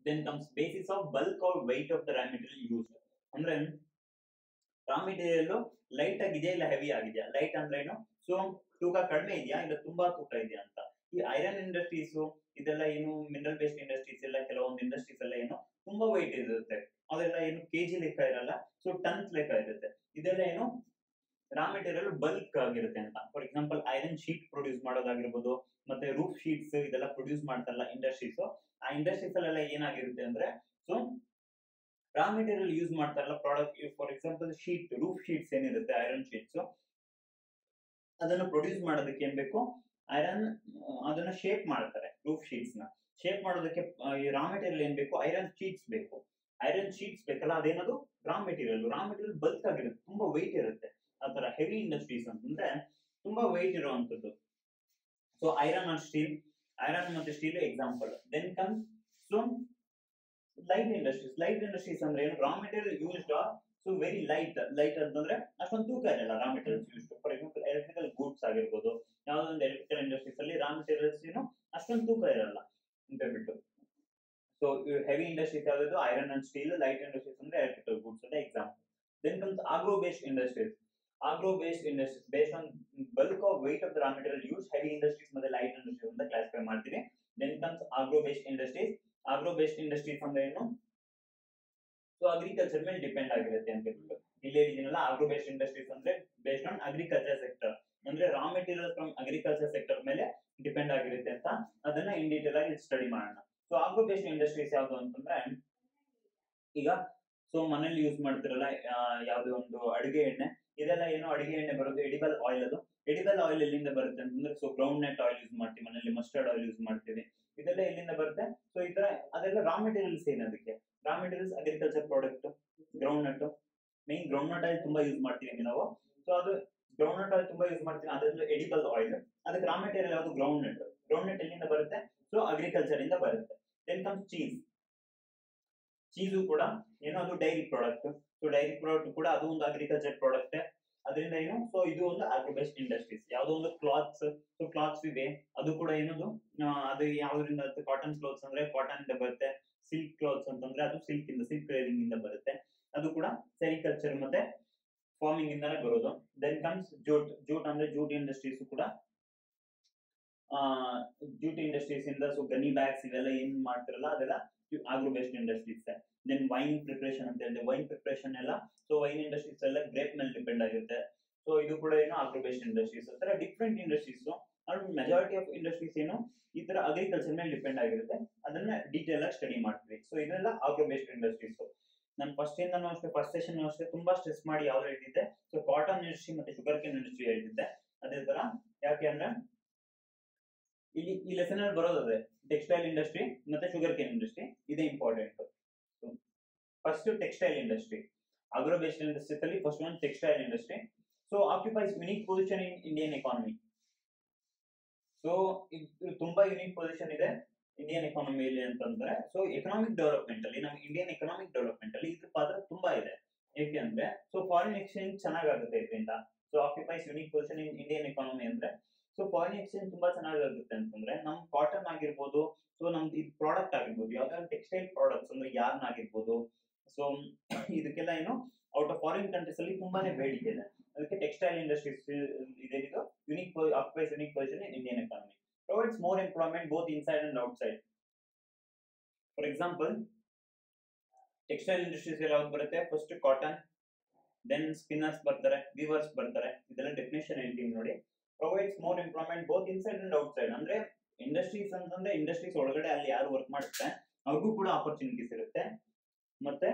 Then comes basis of bulk or weight of the raw material use ಅಂದ್ರೆ raw material light ಆಗಿದೆಯಾ ಇಲ್ಲ heavy ಆಗಿದೆಯಾ light ಅಂದ್ರೆ ಏನು ಸೊ ತೂಕ ಕಡಿಮೆ ಇದೆಯಾ ಇಲ್ಲ ತುಂಬಾ ತೂಕ ಇದೆಯಾ ಅಂತ ಈ ಐರನ್ ಇಂಡಸ್ಟ್ರೀಸ್ ಇದೆಲ್ಲ ಏನು ಮಿನರಲ್ ಬೇಸ್ಡ್ ಇಂಡಸ್ಟ್ರೀಸ್ ಎಲ್ಲ ಕೆಲವೊಂದು ಇಂಡಸ್ಟ್ರೀಸ್ ಎಲ್ಲ ಏನು ತುಂಬಾ weight ಇರುತ್ತೆ ಅದೆಲ್ಲ ಏನು ಕೆಜಿ ಲೆಕ್ಕ ಇರಲ್ಲ ಸೊ ಟನ್ಸ್ ಲೆಕ್ಕ ಇರುತ್ತೆ ಇದೆಲ್ಲ ಏನು ರಾ ಮೆಟೀರಿಯಲ್ ಬಲ್ಕ್ ಆಗಿರುತ್ತೆ ಅಂತ for example iron sheet produce ಮಾಡೋದಾಗಿರ್ಬೋದು ಮತ್ತೆ ರೂಫ್ ಶೀಟ್ಸ್ ಇದೆಲ್ಲ ಪ್ರೊಡ್ಯೂಸ್ ಮಾಡ್ತಾರಲ್ಲ ಇಂಡಸ್ಟ್ರೀಸ್ ಆ ಇಂಡಸ್ಟ್ರೀಸ್ ಅಲ್ಲೆಲ್ಲ ಏನಾಗಿರುತ್ತೆ ಅಂದ್ರೆ ಸೊ ರಾ ಮೆಟೀರಿಯಲ್ ಯೂಸ್ ಮಾಡ್ತಾರಲ್ಲ product for example sheet roof sheets ಏನಿರುತ್ತೆ ಐರನ್ ಶೀಟ್ಸ್ ಅದನ್ನು ಪ್ರೊಡ್ಯೂಸ್ ಮಾಡೋದಕ್ಕೆ ಏನ್ ಬೇಕು ಐರನ್ ಅದನ್ನ ಶೇಪ್ ಮಾಡ್ತಾರೆ ರೂಫ್ ಶೀಟ್ಸ್ ನ ಶೇಪ್ ಮಾಡೋದಕ್ಕೆ ಆ, ಈ ರಾ ಮೆಟೀರಿಯಲ್ ಏನ್ ಬೇಕು ಐರನ್ ಶೀಟ್ಸ್ ಬೇಕು ಐರನ್ ಶೀಟ್ಸ್ ಬೇಕಲ್ಲ ಅದೇನದು raw material raw material bulk ಆಗಿರುತ್ತೆ ತುಂಬಾ weight ಇರುತ್ತೆ ಆತರ ಹೆವಿ ಇಂಡಸ್ಟ್ರೀಸ್ ಅಂತಂದ್ರೆ ತುಂಬಾ weight ಇರುವಂತದ್ದು so iron and steel iron ಮತ್ತೆ steel example then comes so light industries light industries ಅಂದ್ರೆ ಏನು raw material used so very light light ಅಂತಂದ್ರೆ ಅಷ್ಟೊಂದು ತೂಕ ಇರಲ್ಲ raw materials used for example electrical goods ಆಗಿರ್ಬೋದು ಯಾವ್ದೊಂದು ಎಲೆಕ್ಟ್ರಿಕಲ್ ಇಂಡಸ್ಟ್ರೀಸ್ ಅಲ್ಲಿ ರಾ ಮೆಟೀರಿಯಲ್ಸ್ ಏನು ಅಷ್ಟೊಂದು ತೂಕ ಇರಲ್ಲ ಅಂತ ಹೇಳ್ಬಿಟ್ಟು ಸೊ ಹೆವಿ ಇಂಡಸ್ಟ್ರೀಸ್ ಯಾವ್ದು iron and steel light industries ಅಂದ್ರೆ ಎಲೆಕ್ಟ್ರಿಕಲ್ ಗೂಡ್ಸ್ ಅಂತ example then comes agro based industries agro based industries based on bulk of weight of the raw material use heavy industries ಮತ್ತೆ light industries ಅಂತ classify ಮಾಡ್ತೀವಿ then comes agro based industries agro based industries ಅಂದ್ರೆ ಏನು so agriculture ಮೇಲೆ depend ಆಗಿರುತ್ತೆ ಅಂತ ಹೇಳ್ಬಿಟ್ಟು ಇಲ್ಲಿ ಹೇಳಿದಿನಲ್ಲ ಆಗ್ರೋ ಬೇಸ್ಡ್ ಇಂಡಸ್ಟ್ರೀಸ್ ಅಂದ್ರೆ ಬೇಸ್ಡ್ ಆನ್ ಅಗ್ರಿಕಲ್ಚರ್ ಸೆಕ್ಟರ್ ಅಂದ್ರೆ raw material from agriculture sector ಮೇಲೆ ಡಿಪೆಂಡ್ ಆಗಿರುತ್ತೆ ಅಂತ ಅದನ್ನ ಇನ್ ಡೀಟೇಲ್ ಆಗಿ ಸ್ಟಡಿ ಮಾಡೋಣ ಸೊ ಆಗ್ರೋ ಬೇಸ್ಡ್ ಇಂಡಸ್ಟ್ರೀಸ್ ಯಾವ್ದು ಅಂತಂದ್ರೆ ಈಗ ಸೊ ಮನೇಲಿ ಯೂಸ್ ಮಾಡ್ತಿರಲ್ಲ ಆ, ಯಾವ್ದೋ ಒಂದು ಅಡಿಗೆ ಎಣ್ಣೆ ಇದೆಲ್ಲ ಏನೋ ಅಡಿಗೆ ಎಣ್ಣೆ ಬರೋದು ಎಡಿಬಲ್ ಆಯಿಲ್ ಅದು ಎಡಿಬಲ್ ಆಯಿಲ್ ಎಲ್ಲಿಂದ ಬರುತ್ತೆ ಅಂತಂದ್ರೆ so groundnut oil use ಮಾಡ್ತೀವಿ ಮನೇಲಿ ಮಸ್ಟರ್ಡ್ ಆಯಿಲ್ ಯೂಸ್ ಮಾಡ್ತೀವಿ ಇದೆಲ್ಲ ಎಲ್ಲಿಂದ ಬರುತ್ತೆ ಸೊ ಈ ತರ ಅದೆಲ್ಲ ರಾ ಮೆಟೀರಿಯಲ್ಸ್ ಏನು ಅದಕ್ಕೆ raw materials agriculture product groundnut main groundnut oil ತುಂಬಾ ಯೂಸ್ ಮಾಡ್ತೀವಿ ನಾವು ಸೊ ಅದು ಗ್ರೌಂಡ್ ನಟ್ ಆಯಿಲ್ ತುಂಬಾ ಯೂಸ್ ಮಾಡ್ತೀವಿ ಅದರಲ್ಲಿ ಎಡಿಬಲ್ ಆಯಿಲ್ ಅದಕ್ಕೆ ರಾ ಮೆಟೀರಿಯಲ್ ಯಾವುದು ಗ್ರೌಂಡ್ ನಟ್ ಗ್ರೌಂಡ್ ನಟ್ ಎಲ್ಲಿಂದ ಬರುತ್ತೆ ಸೊ ಅಗ್ರಿಕಲ್ಚರ್ ಇಂದ ಬರುತ್ತೆ ದೆನ್ ಕಮ್ಸ್ ಚೀಸ್ ಚೀಸು ಕೂಡ ಏನೋ ಅದು dairy product so dairy product ಕೂಡ ಅದು ಒಂದು ಅಗ್ರಿಕಲ್ಚರ್ ಪ್ರಾಡಕ್ಟ್ ಅದರಿಂದ ಏನು ಸೊ ಇದು ಒಂದು ಆಗ್ರೋ ಬೇಸ್ಡ್ ಇಂಡಸ್ಟ್ರೀಸ್ ಯಾವುದೋ ಒಂದು ಕ್ಲಾತ್ಸ್ ಸೊ ಕ್ಲಾತ್ಸ್ ಇದೆ ಅದು ಕೂಡ ಏನದು ಆ, ಅದು ಯಾವ್ದ್ರಿಂದ ಕಾಟನ್ ಕ್ಲೋತ್ಸ್ ಅಂದ್ರೆ ಕಾಟನ್ ಇಂದ ಬರುತ್ತೆ ಸಿಲ್ಕ್ ಕ್ಲಾತ್ಸ್ ಅಂತಂದ್ರೆ ಅದು ಸಿಲ್ಕ್ ಇಂದ ಸಿಲ್ಕ್ ಟ್ರೇಡಿಂಗ್ ಇಂದ ಬರುತ್ತೆ ಅದು ಕೂಡ ಸೆರಿಕಲ್ಚರ್ ಮತ್ತೆ ಫಾರ್ಮಿಂಗ್ ಇಂದಾನೆ ಬರೋದು ದೆನ್ ಕಮ್ಸ್ ಜೂಟ್ ಜೂಟ್ ಅಂದ್ರೆ ಜೂಟ್ ಇಂಡಸ್ಟ್ರೀಸ್ ಕೂಡ ಜೂಟ್ ಇಂಡಸ್ಟ್ರೀಸ್ ಇಂದ ಸೊ ಗನಿ ಬ್ಯಾಗ್ಸ್ ಇವೆಲ್ಲ ಏನ್ ಮಾಡ್ತಿರಲ್ಲ ಅದೆಲ್ಲ agro based industries then wine preparation ಅಂತ ಹೇಳಿದೆ ವೈನ್ ಪ್ರಿಪರೇಷನ್ ಎಲ್ಲ ಸೊ ವೈನ್ ಇಂಡಸ್ಟ್ರೀಸ್ ಎಲ್ಲ ಗ್ರೇಪ್ ಮೇಲೆ ಡಿಪೆಂಡ್ ಆಗಿರುತ್ತೆ ಸೊ ಇದು ಕೂಡ ಏನು ಆಗ್ರೋ ಬೇಸ್ಡ್ ಇಂಡಸ್ಟ್ರೀಸ್ ತರ different industries majority of industries ಏನು ಈ ತರ ಅಗ್ರಿಕಲ್ಚರ್ ಮೇಲೆ ಡಿಪೆಂಡ್ ಆಗಿರುತ್ತೆ ಅದನ್ನ ಡೀಟೇಲ್ ಆಗಿ ಸ್ಟಡಿ ಮಾಡ್ತೀವಿ ಸೊ ಇದೆಲ್ಲ ಆಗ್ರೋ ಬೇಸ್ಡ್ ಇಂಡಸ್ಟ್ರೀಸ್ ನಾನು ಫಸ್ಟ್ ಇಂದನೂ ಅಷ್ಟೇ ಫಸ್ಟ್ ಸೆಷನ್ ಅಷ್ಟೇ ತುಂಬಾ ಸ್ಟ್ರೆಸ್ ಮಾಡಿ ಯಾವ್ದು ಹೇಳ್ತಿದ್ದೆ ಸೊ ಕಾಟನ್ ಇಂಡಸ್ಟ್ರಿ ಮತ್ತೆ ಶುಗರ್ ಕೇನ್ ಇಂಡಸ್ಟ್ರಿ ಹೇಳ್ತಿದ್ದೆ ಅದೇ ತರ ಯಾಕೆ ಅಂದ್ರೆ ಇಲ್ಲಿ ಈ ಲೆಸನ್ ಅಲ್ಲಿ ಬರೋದು ಅದೇ ಟೆಕ್ಸ್ಟೈಲ್ ಇಂಡಸ್ಟ್ರಿ ಮತ್ತೆ ಶುಗರ್ ಕೇನ್ ಇಂಡಸ್ಟ್ರಿ ಇದೇ important first textile industry agro based industries ಅಲ್ಲಿ first one textile industry so occupies unique position in Indian economy so ಇದು ತುಂಬಾ ಯುನಿಕ್ ಪೊಸಿಷನ್ ಇದೆ ಇಂಡಿಯನ್ ಎಕಾನಮಿಯಲ್ಲಿ ಅಂತಂದ್ರೆ ಸೊ ಎಕನಾಮಿಕ್ ಡೆವಲಪ್ಮೆಂಟ್ ಅಲ್ಲಿ ನಮ್ಮ ಇಂಡಿಯನ್ ಎಕನಾಮಿಕ್ ಡೆವಲಪ್ಮೆಂಟ್ ಅಲ್ಲಿ ಇದ್ರ ಪಾತ್ರ ತುಂಬಾ ಇದೆ ಏಕೆ ಅಂದ್ರೆ ಸೊ ಫಾರಿನ್ ಎಕ್ಸ್ಚೇಂಜ್ ಚೆನ್ನಾಗಾಗುತ್ತೆ ಇದರಿಂದ so occupies unique position in Indian economy ಅಂದ್ರೆ ಸೊ ಫಾರಿನ್ ಎಕ್ಸ್ಚೇಂಜ್ ತುಂಬಾ ಚೆನ್ನಾಗಾಗುತ್ತೆ ಅಂತಂದ್ರೆ ನಮ್ ಕಾಟನ್ ಆಗಿರ್ಬೋದು ಸೊ ನಮ್ದು ಇದು ಪ್ರಾಡಕ್ಟ್ ಆಗಿರ್ಬೋದು ಯಾವ್ದಾದ್ರು ಟೆಕ್ಸ್ಟೈಲ್ ಪ್ರಾಡಕ್ಟ್ಸ್ ಅಂದ್ರೆ ಯಾರ್ನ್ ಆಗಿರ್ಬೋದು ಸೊ ಇದಕ್ಕೆಲ್ಲ ಏನು ಔಟ್ ಆಫ್ ಫಾರಿನ್ ಕಂಟ್ರೀಸ್ ಅಲ್ಲಿ ತುಂಬಾನೇ ಬೇಡಿಕೆ ಇದೆ ಅದಕ್ಕೆ ಟೆಕ್ಸ್ಟೈಲ್ ಇಂಡಸ್ಟ್ರೀಸ್ ಇದೇನಿದು unique occupies unique position in Indian economy provides more employment both inside and outside for example textile industries ಯಾವ್ದು ಬರುತ್ತೆ ಫಸ್ಟ್ ಕಾಟನ್ ದೆನ್ ಸ್ಪಿನ್ನರ್ಸ್ ಬರ್ತಾರೆ ವೀವರ್ಸ್ ಬರ್ತಾರೆ ಇದೆಲ್ಲ ಡೆಫಿನೇಷನ್ ಹೇಳ್ತೀನಿ ನೋಡಿ provides more employment both inside and outside ಅಂದ್ರೆ industries ಅಂತಂದ್ರೆ industries ಒಳಗಡೆ ಅಲ್ಲಿ ಯಾರು ವರ್ಕ್ ಮಾಡುತ್ತೆ ಅವ್ರಿಗೂ ಕೂಡ ಆಪರ್ಚುನಿಟೀಸ್ ಇರುತ್ತೆ ಮತ್ತೆ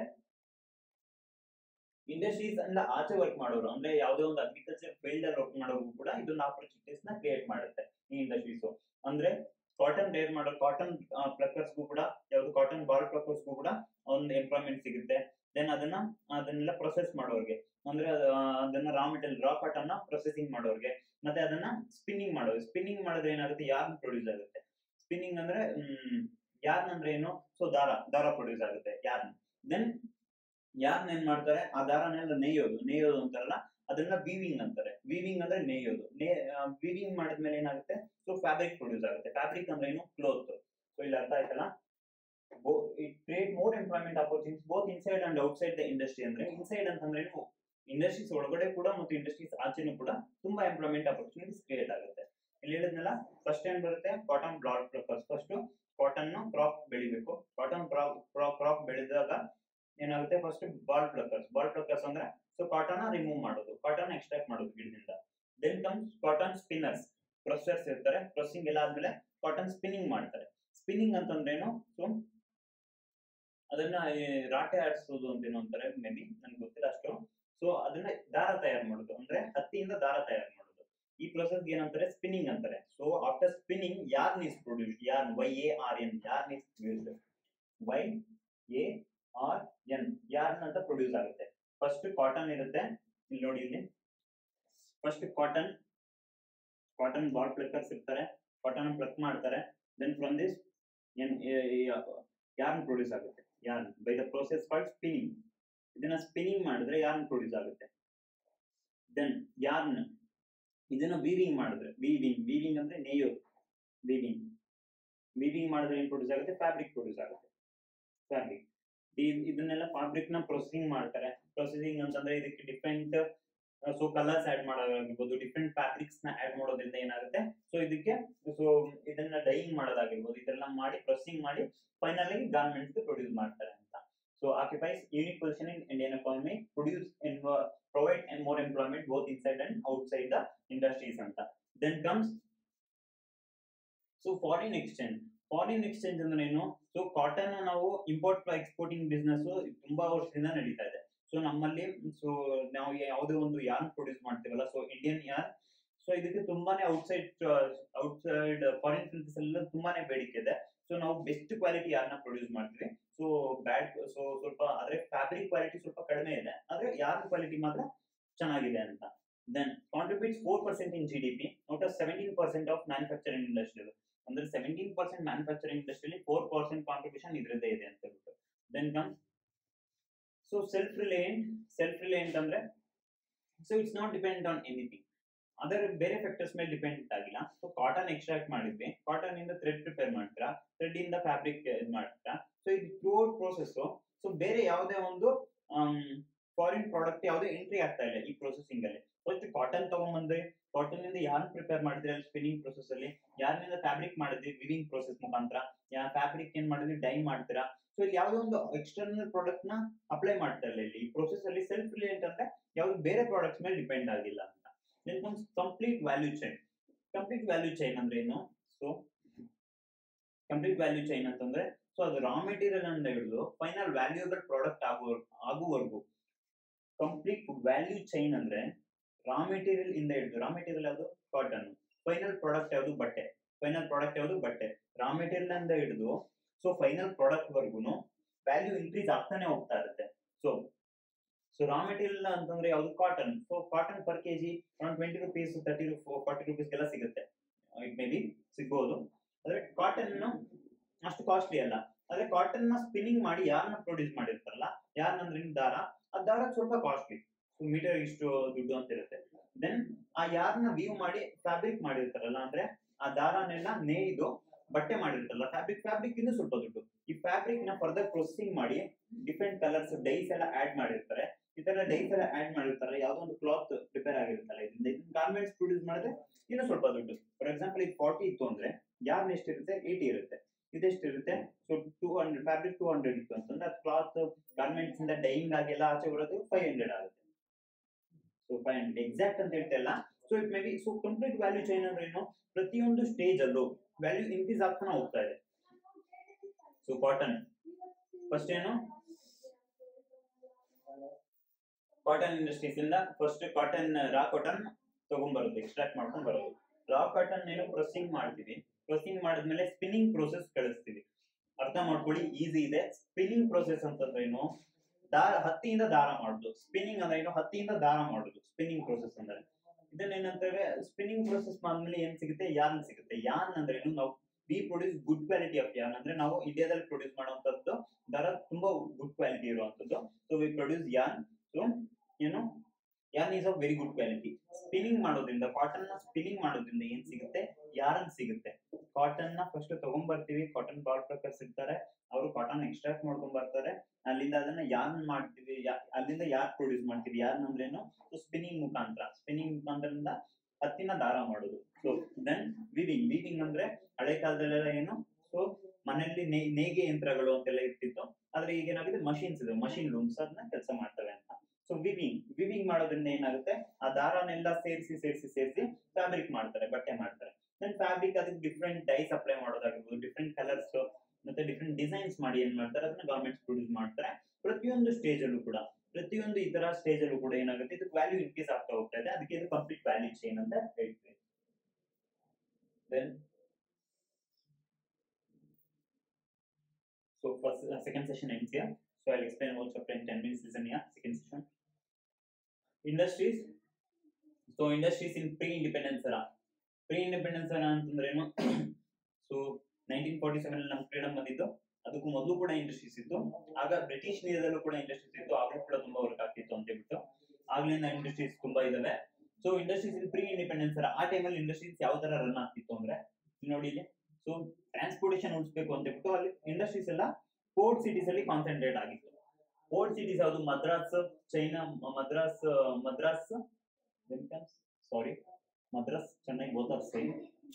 ಇಂಡಸ್ಟ್ರೀಸ್ ಅಂಡ್ ಆಚೆ ವರ್ಕ್ ಮಾಡೋರು ಅಂದ್ರೆ ಯಾವುದೇ ಒಂದು ಅಗ್ರಿಕಲ್ಚರ್ ಫೀಲ್ಡ್ ಅಲ್ಲಿ ವರ್ಕ್ ಮಾಡೋರು ಕೂಡ ಇದೊಂದು ಆಪರ್ಚುನಿಟೀಸ್ ನ ಕ್ರಿಯೇಟ್ ಮಾಡುತ್ತೆ ಈ ಇಂಡಸ್ಟ್ರೀಸ್ ಅಂದ್ರೆ ಕಾಟನ್ ಡೇರ್ ಮಾಡೋ ಕಾಟನ್ ಪ್ಲಕ್ಕರ್ಸ್ಗೂ ಕೂಡ ಯಾವ್ದು ಕಾಟನ್ ಬಾಲ್ ಪ್ಲಕ್ಕರ್ಸ್ಗೂ ಕೂಡ ಒಂದು ಎಂಪ್ಲಾಯ್ಮೆಂಟ್ ಸಿಗುತ್ತೆ ದೆನ್ ಅದನ್ನ ಅದನ್ನೆಲ್ಲ ಪ್ರೊಸೆಸ್ ಮಾಡೋರ್ಗೆ ಅಂದ್ರೆ ಅದ್- ಆ, ಅದನ್ನ raw material raw cotton processing ಮಾಡೋರ್ಗೆ ಮತ್ತೆ ಅದನ್ನ ಸ್ಪಿನ್ನಿಂಗ್ ಮಾಡೋದು ಸ್ಪಿನ್ನಿಂಗ್ ಮಾಡಿದ್ರೆ ಏನಾಗುತ್ತೆ ಯಾರ್ನ್ ಪ್ರೊಡ್ಯೂಸ್ ಆಗುತ್ತೆ ಸ್ಪಿನ್ನಿಂಗ್ ಅಂದ್ರೆ ಯಾರ್ನ್ ಅಂದ್ರೆ ಏನು ಸೊ ದಾರ ದಾರ ಪ್ರೊಡ್ಯೂಸ್ ಆಗುತ್ತೆ ಯಾರ್ನ್ ದೆನ್ ಯಾರ್ನ್ ಏನ್ ಮಾಡ್ತಾರೆ ಆ ದಾರನೆಲ್ಲ ನೇಯೋದು ನೇಯೋದು ಅಂತಾರಲ್ಲ ಅದನ್ನ ವೀವಿಂಗ್ ಅಂತಾರೆ ವೀವಿಂಗ್ ಅಂದ್ರೆ ನೇಯೋದು ವೀವಿಂಗ್ ಮಾಡಿದ್ಮೇಲೆ ಏನಾಗುತ್ತೆ ಸೊ ಫ್ಯಾಬ್ರಿಕ್ ಪ್ರೊಡ್ಯೂಸ್ ಆಗುತ್ತೆ ಫ್ಯಾಬ್ರಿಕ್ ಅಂದ್ರೆ ಏನು ಕ್ಲೋತ್ ಸೊ ಇಲ್ಲಿ ಅರ್ಥ ಆಯ್ತಲ್ಲ it employment opportunities both inside and outside the industry ಅಂದ್ರೆ ಇನ್ಸೈಡ್ ಅಂತಂದ್ರೆ ನೀವು ಇಂಡಸ್ಟ್ರೀಸ್ ಒಳಗಡೆ ಕೂಡ ಮತ್ತು ಇಂಡಸ್ಟ್ರೀಸ್ ಆಚೆನೂ ಕೂಡ ತುಂಬಾ ಎಂಪ್ಲಾಯ್ಮೆಂಟ್ ಅಪರ್ಚುನಿಟೀಸ್ ಕ್ರಿಯೇಟ್ ಆಗುತ್ತೆ ಇಲ್ಲಿ ಹೇಳಿದ್ನಲ್ಲ ಫಸ್ಟ್ ಏನ್ ಬರುತ್ತೆ ಕಾಟನ್ ಬ್ಲಾಡ್ ಪ್ಲಕ್ಕರ್ಸ್ ಫಸ್ಟ್ ಕಾಟನ್ ಕ್ರಾಪ್ ಬೆಳಿಬೇಕು ಕಾಟನ್ ಕ್ರಾಪ್ ಕ್ರಾಪ್ ಬೆಳೆದಾಗ ಏನಾಗುತ್ತೆ first boll pluckers boll pluckers ಅಂದ್ರೆ ಸೊ ಕಾಟನ್ ರಿಮೂವ್ ಮಾಡೋದು ಕಾಟನ್ ಎಕ್ಸ್ಟ್ರಾಕ್ಟ್ ಮಾಡೋದು ಗಿಡದಿಂದ then comes cotton spinners processors ಇರ್ತಾರೆ ಪ್ರೊಸೆಸಿಂಗ್ ಎಲ್ಲ ಆದ್ಮೇಲೆ ಕಾಟನ್ ಸ್ಪಿನ್ನಿಂಗ್ ಮಾಡ್ತಾರೆ ಸ್ಪಿನ್ನಿಂಗ್ ಅಂತಂದ್ರೇನು ಸೊ ಅದನ್ನ ಈ ರಾಟೆ ಆಡಿಸೋದು ಅಂತ ಏನೋ ಅಂತಾರೆ ಮೇ ಬಿ ನನ್ಗೆ ಗೊತ್ತಿಲ್ಲ ಅಷ್ಟು ಸೊ ಅದನ್ನ ದಾರ ತಯಾರು ಮಾಡೋದು ಅಂದ್ರೆ ಹತ್ತಿಯಿಂದ ದಾರ ತಯಾರು ಮಾಡೋದು ಈ ಪ್ರೊಸೆಸ್ ಏನಂತಾರೆ ಸ್ಪಿನ್ನಿಂಗ್ ಅಂತಾರೆ so after spinning yarn is produce yarn Y A R N yarn is produced Y A R N yarn ಅಂತ ಪ್ರೊಡ್ಯೂಸ್ ಆಗುತ್ತೆ ಫಸ್ಟ್ ಕಾಟನ್ ಇರುತ್ತೆ ಇಲ್ಲಿ ನೋಡಿ ಇಲ್ಲಿ first cotton cotton boll pluckers ಇರ್ತಾರೆ ಕಾಟನ್ ಪ್ಲಕ್ ಮಾಡ್ತಾರೆ ದೆನ್ ಫ್ರಮ್ ದಿಸ್ ಏನ್ yarn produce ಆಗುತ್ತೆ yarn by the process called spinning ಇದನ್ನ ಸ್ಪಿನ್ನಿಂಗ್ ಮಾಡಿದ್ರೆ ಯಾರ್ನ್ ಪ್ರೊಡ್ಯೂಸ್ ಆಗುತ್ತೆ ದೆನ್ ಯಾರ್ನ್ ಇದನ್ನ ವೀವಿಂಗ್ ಮಾಡಿದ್ರೆ ವೀವಿಂಗ್ ವೀವಿಂಗ್ ಅಂದ್ರೆ ನೇಯೋದು ವೀವಿಂಗ್ ವೀವಿಂಗ್ ಮಾಡಿದ್ರೆ ಏನ್ ಪ್ರೊಡ್ಯೂಸ್ ಆಗುತ್ತೆ ಫ್ಯಾಬ್ರಿಕ್ ಪ್ರೊಡ್ಯೂಸ್ ಆಗುತ್ತೆ ಫ್ಯಾಬ್ರಿಕ್ ಇದನ್ನೆಲ್ಲ ಫ್ಯಾಬ್ರಿಕ್ ನ ಪ್ರೊಸೆಸಿಂಗ್ ಮಾಡ್ತಾರೆ ಪ್ರೊಸೆಸಿಂಗ್ ಅಂತಂದ್ರೆ ಇದಕ್ಕೆ ಡಿಫ್ರೆಂಟ್ ಸೊ ಕಲರ್ಸ್ ಆಡ್ ಮಾಡೋದಾಗಿರ್ಬೋದು ಡಿಫ್ರೆಂಟ್ ಫ್ಯಾಬ್ರಿಕ್ಸ್ ನ ಆಡ್ ಮಾಡೋದ್ರಿಂದ ಏನಾಗುತ್ತೆ ಸೊ ಇದಕ್ಕೆ ಸೊ ಇದನ್ನ ಡೈಯಿಂಗ್ ಮಾಡೋದಾಗಿರ್ಬೋದು ಇದೆಲ್ಲ ಮಾಡಿ ಪ್ರೊಸೆಸಿಂಗ್ ಮಾಡಿ ಫೈನಲ್ ಆಗಿ ಗಾರ್ಮೆಂಟ್ಸ್ ಪ್ರೊಡ್ಯೂಸ್ ಮಾಡ್ತಾರೆ ಅಂತ so occupies unique position in Indian economy produce provide and more employment both inside and outside the industries ಅಂತ then comes so foreign exchange foreign exchange ಅಂದ್ರೆ ಏನು ಸೊ ಕಾಟನ್ ನಾವು import exporting business ತುಂಬಾ ವರ್ಷದಿಂದ ನಡೀತಾ ಇದೆ ಸೊ ನಮ್ಮಲ್ಲಿ so ನಾವು ಯಾವುದೇ ಒಂದು ಯಾರ್ನ್ ಪ್ರೊಡ್ಯೂಸ್ ಮಾಡ್ತೀವಲ್ಲ ಸೊ ಇಂಡಿಯನ್ ಯಾರ್ ಸೊ ಇದಕ್ಕೆ ತುಂಬಾನೇ ಔಟ್ಸೈಡ್ ಔಟ್ಸೈಡ್ ಫಾರಿನ್ ಕಂಟ್ರೀಸ್ ಎಲ್ಲ ತುಂಬಾನೇ ಬೇಡಿಕೆ ಇದೆ ಸೊ ನಾವು ಬೆಸ್ಟ್ ಕ್ವಾಲಿಟಿ ಯಾರನ್ನ ಪ್ರೊಡ್ಯೂಸ್ ಮಾಡ್ತೀವಿ ಸೊ ಬ್ಯಾಡ್ ಸೊ ಸ್ವಲ್ಪ ಆದ್ರೆ ಫ್ಯಾಬ್ರಿಕ್ ಕ್ವಾಲಿಟಿ ಸ್ವಲ್ಪ ಕಡಿಮೆ ಇದೆ ಆದ್ರೆ ಯಾರ್ನ್ ಕ್ವಾಲಿಟಿ ಮಾತ್ರ ಚೆನ್ನಾಗಿದೆ ಅಂತ then contributes four percent in G D P out of seventeen percent of manufacturing industry ಅಂದ್ರೆ ಸೆವೆಂಟೀನ್ ಪರ್ಸೆಂಟ್ ಮ್ಯಾನುಫ್ಯಾಕ್ಚರಿಂಗ್ ಇಂಡಸ್ಟ್ರಿಯಲ್ಲಿ ಫೋರ್ ಪರ್ಸೆಂಟ್ ಕಾಂಟ್ರಿಬ್ಯೂಷನ್ ಇದರದ್ದೇ ಇದೆ ಅಂತ ಹೇಳ್ಬಿಟ್ಟು then comes so self reliant self reliant ಅಂದ್ರೆ so it's not depend on anything ಅದರ ಬೇರೆ factors ಮೇಲೆ ಡಿಪೆಂಡ್ ಆಗಿಲ್ಲ ಸೊ ಕಾಟನ್ ಎಕ್ಸ್ಟ್ರಾಕ್ಟ್ ಮಾಡಿದ್ವಿ ಕಾಟನ್ ಇಂದ ಥ್ರೆಡ್ ಪ್ರಿಪೇರ್ ಮಾಡ್ತೀರಾ ಥ್ರೆಡ್ ಇಂದ ಫ್ಯಾಬ್ರಿಕ್ ಇದು ಮಾಡ್ತೀರಾ ಸೊ ಇದು ಥ್ರೂ ಔಟ್ ಪ್ರೋಸೆಸ್ ಸೊ ಬೇರೆ ಯಾವುದೇ ಒಂದು ಫಾರಿನ್ ಪ್ರಾಡಕ್ಟ್ ಯಾವುದೇ ಎಂಟ್ರಿ ಆಗ್ತಾ ಇಲ್ಲ ಈ ಪ್ರೊಸೆಸಿಂಗ್ ಅಲ್ಲಿ ಫಸ್ಟ್ ಕಾಟನ್ ತಗೊಂಡ್ಬಂದ್ರೆ ಕಾಟನ್ ಇಂದ ಯಾರು ಪ್ರಿಪೇರ್ ಮಾಡಿದ್ರೆ ಸ್ಪಿನ್ನಿಂಗ್ ಪ್ರೊಸೆಸ್ ಅಲ್ಲಿ ಯಾರಿನಿಂದ ಫ್ಯಾಬ್ರಿಕ್ ಮಾಡಿದ್ವಿ ವಿವಿಂಗ್ ಪ್ರೊಸೆಸ್ ಮುಖಾಂತರ ಯಾ ಫ್ಯಾಬ್ರಿಕ್ ಏನ್ ಮಾಡಿದ್ವಿ ಡೈ ಮಾಡ್ತೀರಾ ಸೊ ಇಲ್ಲಿ ಯಾವುದೋ ಒಂದು ಎಕ್ಸ್ಟರ್ನಲ್ ಪ್ರಾಡಕ್ಟ್ ನ ಅಪ್ಲೈ ಮಾಡ್ತಾ ಇಲ್ಲ ಇಲ್ಲಿ ಈ ಪ್ರೊಸೆಸ್ ಅಲ್ಲಿ ಸೆಲ್ಫ್ ರಿಲಿಯಂಟ್ ಅಂದ್ರೆ ಯಾವ್ದು ಬೇರೆ ಪ್ರಾಡಕ್ಟ್ಸ್ ಮೇಲೆ ಡಿಪೆಂಡ್ ಆಗಿಲ್ಲ ಅಂತ then comes complete value chain complete value chain ಅಂದ್ರೆ ಏನು ಸೊ ಕಂಪ್ಲೀಟ್ ವ್ಯಾಲ್ಯೂ ಚೈನ್ ಅಂತಂದ್ರೆ ಸೊ ಅದು ರಾ ಮೆಟೀರಿಯಲ್ ಅಂತ ಹಿಡಿದು ಫೈನಲ್ ವ್ಯಾಲ್ಯೂಯಬಲ್ ಪ್ರಾಡಕ್ಟ್ ಆಗುವ ಆಗುವವರೆಗೂ ಕಂಪ್ಲೀಟ್ ವ್ಯಾಲ್ಯೂ ಚೈನ್ ಅಂದ್ರೆ ರಾ ಮೆಟೀರಿಯಲ್ ಇಂದ ಹಿಡಿದು ರಾ ಮೆಟೀರಿಯಲ್ ಯಾವುದು ಕಾಟನ್ ಫೈನಲ್ ಪ್ರಾಡಕ್ಟ್ ಯಾವುದು ಬಟ್ಟೆ ಫೈನಲ್ ಪ್ರಾಡಕ್ಟ್ ಯಾವುದು ಬಟ್ಟೆ ರಾ ಮೆಟೀರಿಯಲ್ ಇಂದ ಹಿಡಿದು ಸೊ ಫೈನಲ್ ಪ್ರಾಡಕ್ಟ್ ವರ್ಗುನು ವ್ಯಾಲ್ಯೂ ಇನ್ಕ್ರೀಸ್ ಆಗ್ತಾನೆ ಹೋಗ್ತಾ ಇರುತ್ತೆ ಸೊ ಸೊ ರಾ ಮೆಟೀರಿಯಲ್ ಅಂತಂದ್ರೆ ಯಾವುದು cotton so cotton per KG around twenty rupees thirty forty ರುಪೀಸ್ಗೆಲ್ಲ ಸಿಗುತ್ತೆ ಇಟ್ ಮೇ ಬಿ ಸಿಗ್ಬೋದು ಆದ್ರೆ ಕಾಟನ್ ಅಷ್ಟು ಕಾಸ್ಟ್ಲಿ ಅಲ್ಲ ಆದ್ರೆ ಕಾಟನ್ ನ ಸ್ಪಿನ್ನಿಂಗ್ ಮಾಡಿ ಯಾರನ್ನ ಪ್ರೊಡ್ಯೂಸ್ ಮಾಡಿರ್ತಾರಲ್ಲ ಯಾರನ್ನಂದ್ರೆ ದಾರ ಆ ದಾರ ಸ್ವಲ್ಪ ಕಾಸ್ಟ್ಲಿ ಸೊ ಮೀಟರ್ ಇಷ್ಟು ದುಡ್ಡು ಅಂತ ಇರುತ್ತೆ ದೆನ್ ಆ ಯಾರನ್ನ ವೀವ್ ಮಾಡಿ ಫ್ಯಾಬ್ರಿಕ್ ಮಾಡಿರ್ತಾರಲ್ಲ ಅಂದ್ರೆ ಆ ದಾರನೆಲ್ಲ ನೇಯ್ದು ಬಟ್ಟೆ ಮಾಡಿರ್ತಾರಲ್ಲ ಫ್ಯಾಬ್ರಿಕ್ ಫ್ಯಾಬ್ರಿಕ್ ಇನ್ನೂ ಸ್ವಲ್ಪ ದುಡ್ಡು ಈ ಫ್ಯಾಬ್ರಿಕ್ ನ ಫರ್ದರ್ ಪ್ರೊಸೆಸಿಂಗ್ ಮಾಡಿ ಡಿಫ್ರೆಂಟ್ ಕಲರ್ಸ್ ಡೈಸ್ ಎಲ್ಲ ಆಡ್ ಮಾಡಿರ್ತಾರೆ ಈ ತರ ಡೈಸ್ ಎಲ್ಲ ಆಡ್ ಮಾಡಿರ್ತಾರೆ ಯಾವ್ದೋ ಒಂದು ಕ್ಲಾತ್ ಪ್ರಿಪೇರ್ ಆಗಿರುತ್ತಲ್ಲ ಇದರಿಂದ ಇದನ್ನ ಗಾರ್ಮೆಂಟ್ಸ್ ಪ್ರೊಡ್ಯೂಸ್ ಮಾಡಿದ್ರೆ ಇನ್ನೂ ಸ್ವಲ್ಪ ದುಡ್ಡು ಫಾರ್ ಎಕ್ಸಾಂಪಲ್ ಇದು ಫಾರ್ಟಿ ಇತ್ತು ಅಂದ್ರೆ ಯಾರ್ನ ಎಷ್ಟಿರುತ್ತೆ ಏಯ್ಟಿ ಇರುತ್ತೆ ಇದೆಷ್ಟಿರುತ್ತೆ so two hundred fabric two hundred ಇತ್ತು ಅಂತಂದ್ರೆ ಅದು ಕ್ಲಾತ್ ಗಾರ್ಮೆಂಟ್ಸ್ ಇಂದ ಡೈಯಿಂಗ್ ಆಗಿ ಎಲ್ಲ ಆಚೆ ಬರೋದು ಫೈವ್ ಹಂಡ್ರೆಡ್ ಆಗುತ್ತೆ ಸೊ ಫೈವ್ ಹಂಡ್ರೆಡ್ ಎಕ್ಸಾಕ್ಟ್ ಅಂತ ಹೇಳ್ತಾ so it may be so complete value chain ಅಂದ್ರೆ ಏನು ಪ್ರತಿಯೊಂದು ಸ್ಟೇಜ್ ಅಲ್ಲೂ ವ್ಯಾಲ್ಯೂ ಇನ್ಕ್ರೀಸ್ ಆಗ್ತಾನೆ ಹೋಗ್ತಾ ಇದೆ ಸೊ ಕಾಟನ್ ಫಸ್ಟ್ ಏನು ಕಾಟನ್ ಇಂಡಸ್ಟ್ರೀಸ್ ಇಂದ ಫಸ್ಟ್ ಕಾಟನ್ ರಾ ಕಾಟನ್ ತಗೊಂಡ್ಬರೋದು ಎಕ್ಸ್ಟ್ರಾಕ್ಟ್ ಮಾಡ್ಕೊಂಡ್ ಬರೋದು ರಾ ಕಾಟನ್ ಏನು ಪ್ರೊಸೆಸಿಂಗ್ ಮಾಡ್ತೀವಿ ಪ್ರೊಸೆಸಿಂಗ್ ಮಾಡಿದ್ಮೇಲೆ ಸ್ಪಿನ್ನಿಂಗ್ ಪ್ರೋಸೆಸ್ ಕಳಿಸ್ತೀವಿ ಅರ್ಥ ಮಾಡ್ಕೊಳ್ಳಿ ಈಸಿ ಇದೆ ಸ್ಪಿನ್ನಿಂಗ್ ಪ್ರೋಸೆಸ್ ಅಂತಂದ್ರೆ ಏನು ದಾರ ಹತ್ತಿಯಿಂದ ದಾರ ಮಾಡುದು ಸ್ಪಿನ್ನಿಂಗ್ ಅಂದ್ರೆ ಏನು ಹತ್ತಿಯಿಂದ ದಾರ ಮಾಡುದು ಸ್ಪಿನ್ನಿಂಗ್ ಪ್ರೋಸೆಸ್ ಅಂದ್ರೆ ಇದನ್ನ ಏನಂತೇವೆ ಸ್ಪಿನ್ನಿಂಗ್ ಪ್ರೋಸೆಸ್ ಮಾಡಿದ್ಮೇಲೆ ಏನ್ ಸಿಗುತ್ತೆ ಯಾರ್ನ್ ಸಿಗುತ್ತೆ ಯಾರ್ನ್ ಅಂದ್ರೆ ಏನು ನಾವು we produce good quality of yarn ಅಂದ್ರೆ ನಾವು ಇಂಡಿಯಾದಲ್ಲಿ ಪ್ರೊಡ್ಯೂಸ್ ಮಾಡುವಂತದ್ದು ದಾರ ತುಂಬಾ ಗುಡ್ ಕ್ವಾಲಿಟಿ ಇರುವಂತದ್ದು so we produce yarn so ಏನು yarn is of very good quality spinning ಮಾಡೋದ್ರಿಂದ ಕಾಟನ್ ನ ಸ್ಪಿನ್ನಿಂಗ್ ಮಾಡೋದ್ರಿಂದ ಏನ್ ಸಿಗುತ್ತೆ ಯಾರನ್ ಸಿಗುತ್ತೆ ಕಾಟನ್ ನ ಫಸ್ಟ್ ತಗೊಂಡ್ಬರ್ತೀವಿ ಕಾಟನ್ ಬಾಲ್ ವರ್ಕರ್ಸ್ ಇರ್ತಾರೆ ಅವರು ಕಾಟನ್ ಎಕ್ಸ್ಟ್ರಾಕ್ಟ್ ಮಾಡ್ಕೊಂಡ್ ಬರ್ತಾರೆ ಅಲ್ಲಿಂದ ಅದನ್ನ ಯಾರ್ನ್ ಮಾಡ್ತೀವಿ ಯಾ- ಅಲ್ಲಿಂದ ಯಾರ್ ಪ್ರೊಡ್ಯೂಸ್ ಮಾಡ್ತೀವಿ ಯಾರ್ನ್ ಅಂದ್ರೇನು ಸ್ಪಿನ್ನಿಂಗ್ ಮುಖಾಂತರ ಸ್ಪಿನ್ನಿಂಗ್ ಮುಖಾಂತರದಿಂದ ಹತ್ತಿನ ದಾರ ಮಾಡೋದು ಸೊ ದೆನ್ ವಿವಿಂಗ್ ವಿವಿಂಗ್ ಅಂದ್ರೆ ಹಳೆ ಕಾಲದಲ್ಲೆಲ್ಲ ಏನು ಸೊ ಮನೆಯಲ್ಲಿ ನೇ ನೇಯ್ಗೆ ಯಂತ್ರಗಳು ಅಂತೆಲ್ಲ ಇರ್ತಿತ್ತು ಆದ್ರೆ ಈಗ ಏನಾಗಿದೆ ಮಷಿನ್ಸ್ ಇದೆ ಮಷಿನ್ ಲೂಮ್ಸ್ ಅದನ್ನ ಕೆಲಸ ಮಾಡ್ತವೆ ಅಂತ ಸೊ ವಿವಿಂಗ್ ವಿವಿಂಗ್ ಮಾಡೋದ್ರಿಂದ ಏನಾಗುತ್ತೆ ಆ ದಾರನೆಲ್ಲ ಸೇರಿಸಿ ಸೇರಿಸಿ ಸೇರಿಸಿ ಫ್ಯಾಬ್ರಿಕ್ ಮಾಡ್ತಾರೆ ಬಟ್ಟೆ ಮಾಡ್ತಾರೆ ದೆನ್ ಫ್ಯಾಬ್ರಿಕ್ ಅದಕ್ಕೆ ಡಿಫ್ರೆಂಟ್ ಡೈಸ್ ಅಪ್ಲೈ ಮಾಡೋದಾಗಿರ್ಬೋದು ಡಿಫ್ರೆಂಟ್ ಕಲರ್ಸ್ ಮತ್ತೆ ಡಿಫ್ರೆಂಟ್ ಡಿಸೈನ್ಸ್ ಮಾಡಿ ಏನ್ ಮಾಡ್ತಾರೆ ಅದನ್ನ ಗವರ್ಮೆಂಟ್ಸ್ ಪ್ರೊಡ್ಯೂಸ್ ಮಾಡ್ತಾರೆ ಪ್ರತಿಯೊಂದು ಸ್ಟೇಜ್ ಅಲ್ಲೂ ಕೂಡ ಪ್ರತಿಯೊಂದು ಈ ತರ ಸ್ಟೇಜ್ ಅಲ್ಲೂ ಕೂಡ ಏನಾಗುತ್ತೆ ಇದಕ್ಕೆ ವ್ಯಾಲ್ಯೂ ಇನ್ಕ್ರೀಸ್ ಆಗ್ತಾ ಹೋಗ್ತಾ ಇದೆ ಅದಕ್ಕೆ ಇದು ಕಂಪ್ಲೀಟ್ ವ್ಯಾಲ್ಯೂ ಚೈನ್ ಅಂತ ಹೇಳ್ತೀವಿ then So first, uh, second session ends here. So I'll explain whole chapter in 10 minutes. Listen here. Second session. Industries. So industries in pre-independence era. Pre-independence era ಅಂತಂದ್ರೆ ಏನು so nineteen forty seven ನಮ್ಮ freedom ಬಂದಿದ್ದು ಅದಕ್ಕೂ ಮೊದಲು ಕೂಡ industries ಇತ್ತು ಆಗ British ನೀರದಲ್ಲೂ ಕೂಡ ಇಂಡಸ್ಟ್ರೀಸ್ ಇತ್ತು ಆಗಲೂ ಕೂಡ ತುಂಬಾ ವರ್ಕ್ ಆಗ್ತಿತ್ತು ಅಂತ ಹೇಳ್ಬಿಟ್ಟು ಆಗ್ಲಿಂದ ಇಂಡಸ್ಟ್ರೀಸ್ ತುಂಬಾ ಇದಾವೆ so industries in pre independence era ಆ ಟೈಮಲ್ಲಿ ಇಂಡಸ್ಟ್ರೀಸ್ ಯಾವ ತರ ರನ್ ಆಗ್ತಿತ್ತು ಅಂದ್ರೆ ಇಲ್ಲಿ ನೋಡಿ ಇಲ್ಲಿ ಸೊ ಟ್ರಾನ್ಸ್ಪೋರ್ಟೇಷನ್ ಉಳಿಸ್ಬೇಕು ಅಂತ ಹೇಳ್ಬಿಟ್ಟು ಅಲ್ಲಿ ಇಂಡಸ್ಟ್ರೀಸ್ ಎಲ್ಲ ಪೋರ್ಟ್ ಸಿಟೀಸ್ ಅಲ್ಲಿ ಕಾನ್ಸಂಟ್ರೇಟ್ ಆಗಿತ್ತು ಪೋರ್ಟ್ ಸಿಟೀಸ್ ಯಾವುದು ಮದ್ರಾಸ್ ಚೈನಾ ಮ- Madras Madras sorry Madras Chennai both are same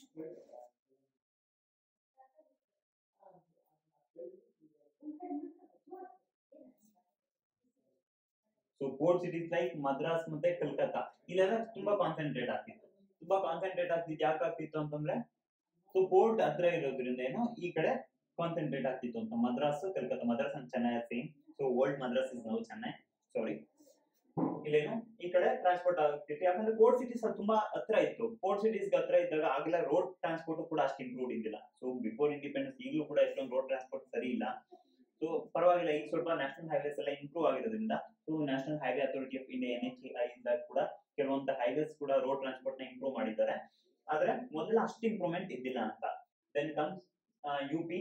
so port cities like Madras ಮತ್ತೆ ಕಲ್ಕತ್ತಾ ಇಲ್ಲೆಲ್ಲ ತುಂಬಾ ಕಾನ್ಸಂಟ್ರೇಟ್ ಆಗ್ತಿತ್ತು ತುಂಬಾ ಕಾನ್ಸಂಟ್ರೇಟ್ ಆಗ್ತಿತ್ತು ಯಾಕೆ ಆಗ್ತಿತ್ತು ಅಂತಂದ್ರೆ ಸೊ ಪೋರ್ಟ್ ಹತ್ರ ಇರೋದ್ರಿಂದ ಏನು ಈ ಕಡೆ ಕಾನ್ಸಂಟ್ರೇಟ್ ಆಗ್ತಿತ್ತು ಅಂತ Madras Calcutta Madras and Chennai same so old Madras is now Chennai sorry ಇಲ್ಲೇನು ಈ ಕಡೆ ಟ್ರಾನ್ಸ್ಪೋರ್ಟ್ ಆಗ್ತಿತ್ತು ಯಾಕಂದ್ರೆ ಪೋರ್ಟ್ ಸಿಟೀಸ್ ತುಂಬಾ ಹತ್ರ ಇತ್ತು ಪೋರ್ಟ್ ಸಿಟೀಸ್ ಹತ್ರ ಇದ್ದಾಗ ಆಗಲೇ ರೋಡ್ ಟ್ರಾನ್ಸ್ಪೋರ್ಟ್ ಕೂಡ ಅಷ್ಟು ಇಂಪ್ರೂವ್ ಇದ್ದಿಲ್ಲ ಸೊ ಬಿಫೋರ್ ಇಂಡಿಪೆಂಡೆನ್ಸ್ ಈಗಲೂ ಕೂಡ ಎಷ್ಟೊಂದು ರೋಡ್ ಟ್ರಾನ್ಸ್ಪೋರ್ಟ್ ಸರಿ ಇಲ್ಲ ಸೊ ಪರವಾಗಿಲ್ಲ ಈಗ ಸ್ವಲ್ಪ ನ್ಯಾಷನಲ್ ಹೈವೇಸ್ ಎಲ್ಲ ಇಂಪ್ರೂವ್ ಆಗಿರೋದ್ರಿಂದ so national highway authority of India N H ಇಂದ ಕೂಡ ಕೆಲವೊಂದು ಹೈವೇಸ್ ಕೂಡ ರೋಡ್ ಟ್ರಾನ್ಸ್ಪೋರ್ಟ್ ನ ಇಂಪ್ರೂವ್ ಮಾಡಿದ್ದಾರೆ ಆದ್ರೆ ಮೊದಲ ಅಷ್ಟು ಇಂಪ್ರೂವ್ಮೆಂಟ್ ಇದ್ದಿಲ್ಲ ಅಂತ then comes U P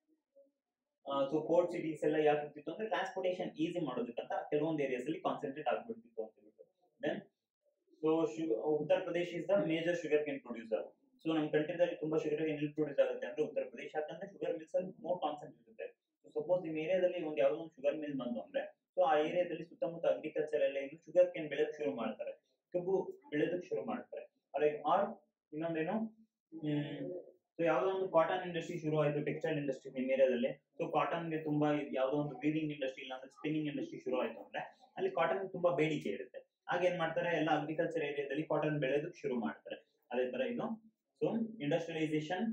so port cities ಎಲ್ಲ ಯಾಕೆ ಇರ್ತಿತ್ತು ಅಂದ್ರೆ ಟ್ರಾನ್ಸ್ಪೋರ್ಟೇಷನ್ ಈಸಿ ಮಾಡೋದಕ್ಕಂತ ಕೆಲವೊಂದು ಏರಿಯಾಸ್ ಅಲ್ಲಿ ಕಾನ್ಸಂಟ್ರೇಟ್ ಆಗ್ಬಿಡ್ತಿತ್ತು ಅಂತ ಹೇಳ್ಬಿಟ್ಟು then so Uttar Pradesh is the major sugarcane producer so ನಮ್ಮ ಕಂಟ್ರಿದಲ್ಲಿ ತುಂಬಾ ಶುಗರ್ ಕೇನ್ ಎಲ್ಲಿ ಪ್ರೊಡ್ಯೂಸ್ ಆಗುತ್ತೆ ಅಂದ್ರೆ ಉತ್ತರ ಪ್ರದೇಶ ಯಾಕಂದ್ರೆ ಶುಗರ್ ಮಿಲ್ಸ್ ಅಲ್ಲಿ ಮೋರ್ ಕಾನ್ಸಂಟ್ರೇಟ್ ಇರುತ್ತೆ ಸಪೋಸ್ ನಿಮ್ಮ ಏರಿಯಾದಲ್ಲಿ ಒಂದು ಯಾವ್ದೋ ಒಂದು ಶುಗರ್ ಮಿಲ್ ಬಂತು ಅಂದ್ರೆ ಸೊ ಆ ಏರಿಯಾದಲ್ಲಿ ಸುತ್ತಮುತ್ತ ಅಗ್ರಿಕಲ್ಚರ್ ಎಲ್ಲ ಏನು ಶುಗರ್ ಕೇನ್ ಬೆಳೆಯೋಕ್ ಶುರು ಮಾಡ್ತಾರೆ ಕಬ್ಬು ಬೆಳೆಯೋದಕ್ಕೆ ಶುರು ಮಾಡ್ತಾರೆ ಲೈಕ್ ಆರ್ ಇನ್ನೊಂದೇನು ಸೊ ಯಾವ್ದೋ ಒಂದು ಕಾಟನ್ ಇಂಡಸ್ಟ್ರಿ ಶುರು ಆಯ್ತು ಟೆಕ್ಸ್ಟೈಲ್ ಇಂಡಸ್ಟ್ರಿ ನಿಮ್ಮ ಏರಿಯಾದಲ್ಲಿ ಸೊ ಕಾಟನ್ಗೆ ತುಂಬಾ ಯಾವ್ದೋ ಒಂದು ವೀವಿಂಗ್ ಇಂಡಸ್ಟ್ರಿ ಇಲ್ಲ ಅಂದ್ರೆ ಸ್ಪಿನ್ನಿಂಗ್ ಇಂಡಸ್ಟ್ರಿ ಶುರು ಆಯ್ತು ಅಂದ್ರೆ ಅಲ್ಲಿ ಕಾಟನ್ ತುಂಬಾ ಬೇಡಿಕೆ ಇರುತ್ತೆ ಆಗ ಏನ್ ಮಾಡ್ತಾರೆ ಎಲ್ಲ ಅಗ್ರಿಕಲ್ಚರ್ ಏರಿಯಾದಲ್ಲಿ ಕಾಟನ್ ಬೆಳೆಯೋದಕ್ಕೆ ಶುರು ಮಾಡ್ತಾರೆ ಅದೇ ತರ ಇದು so industrialisation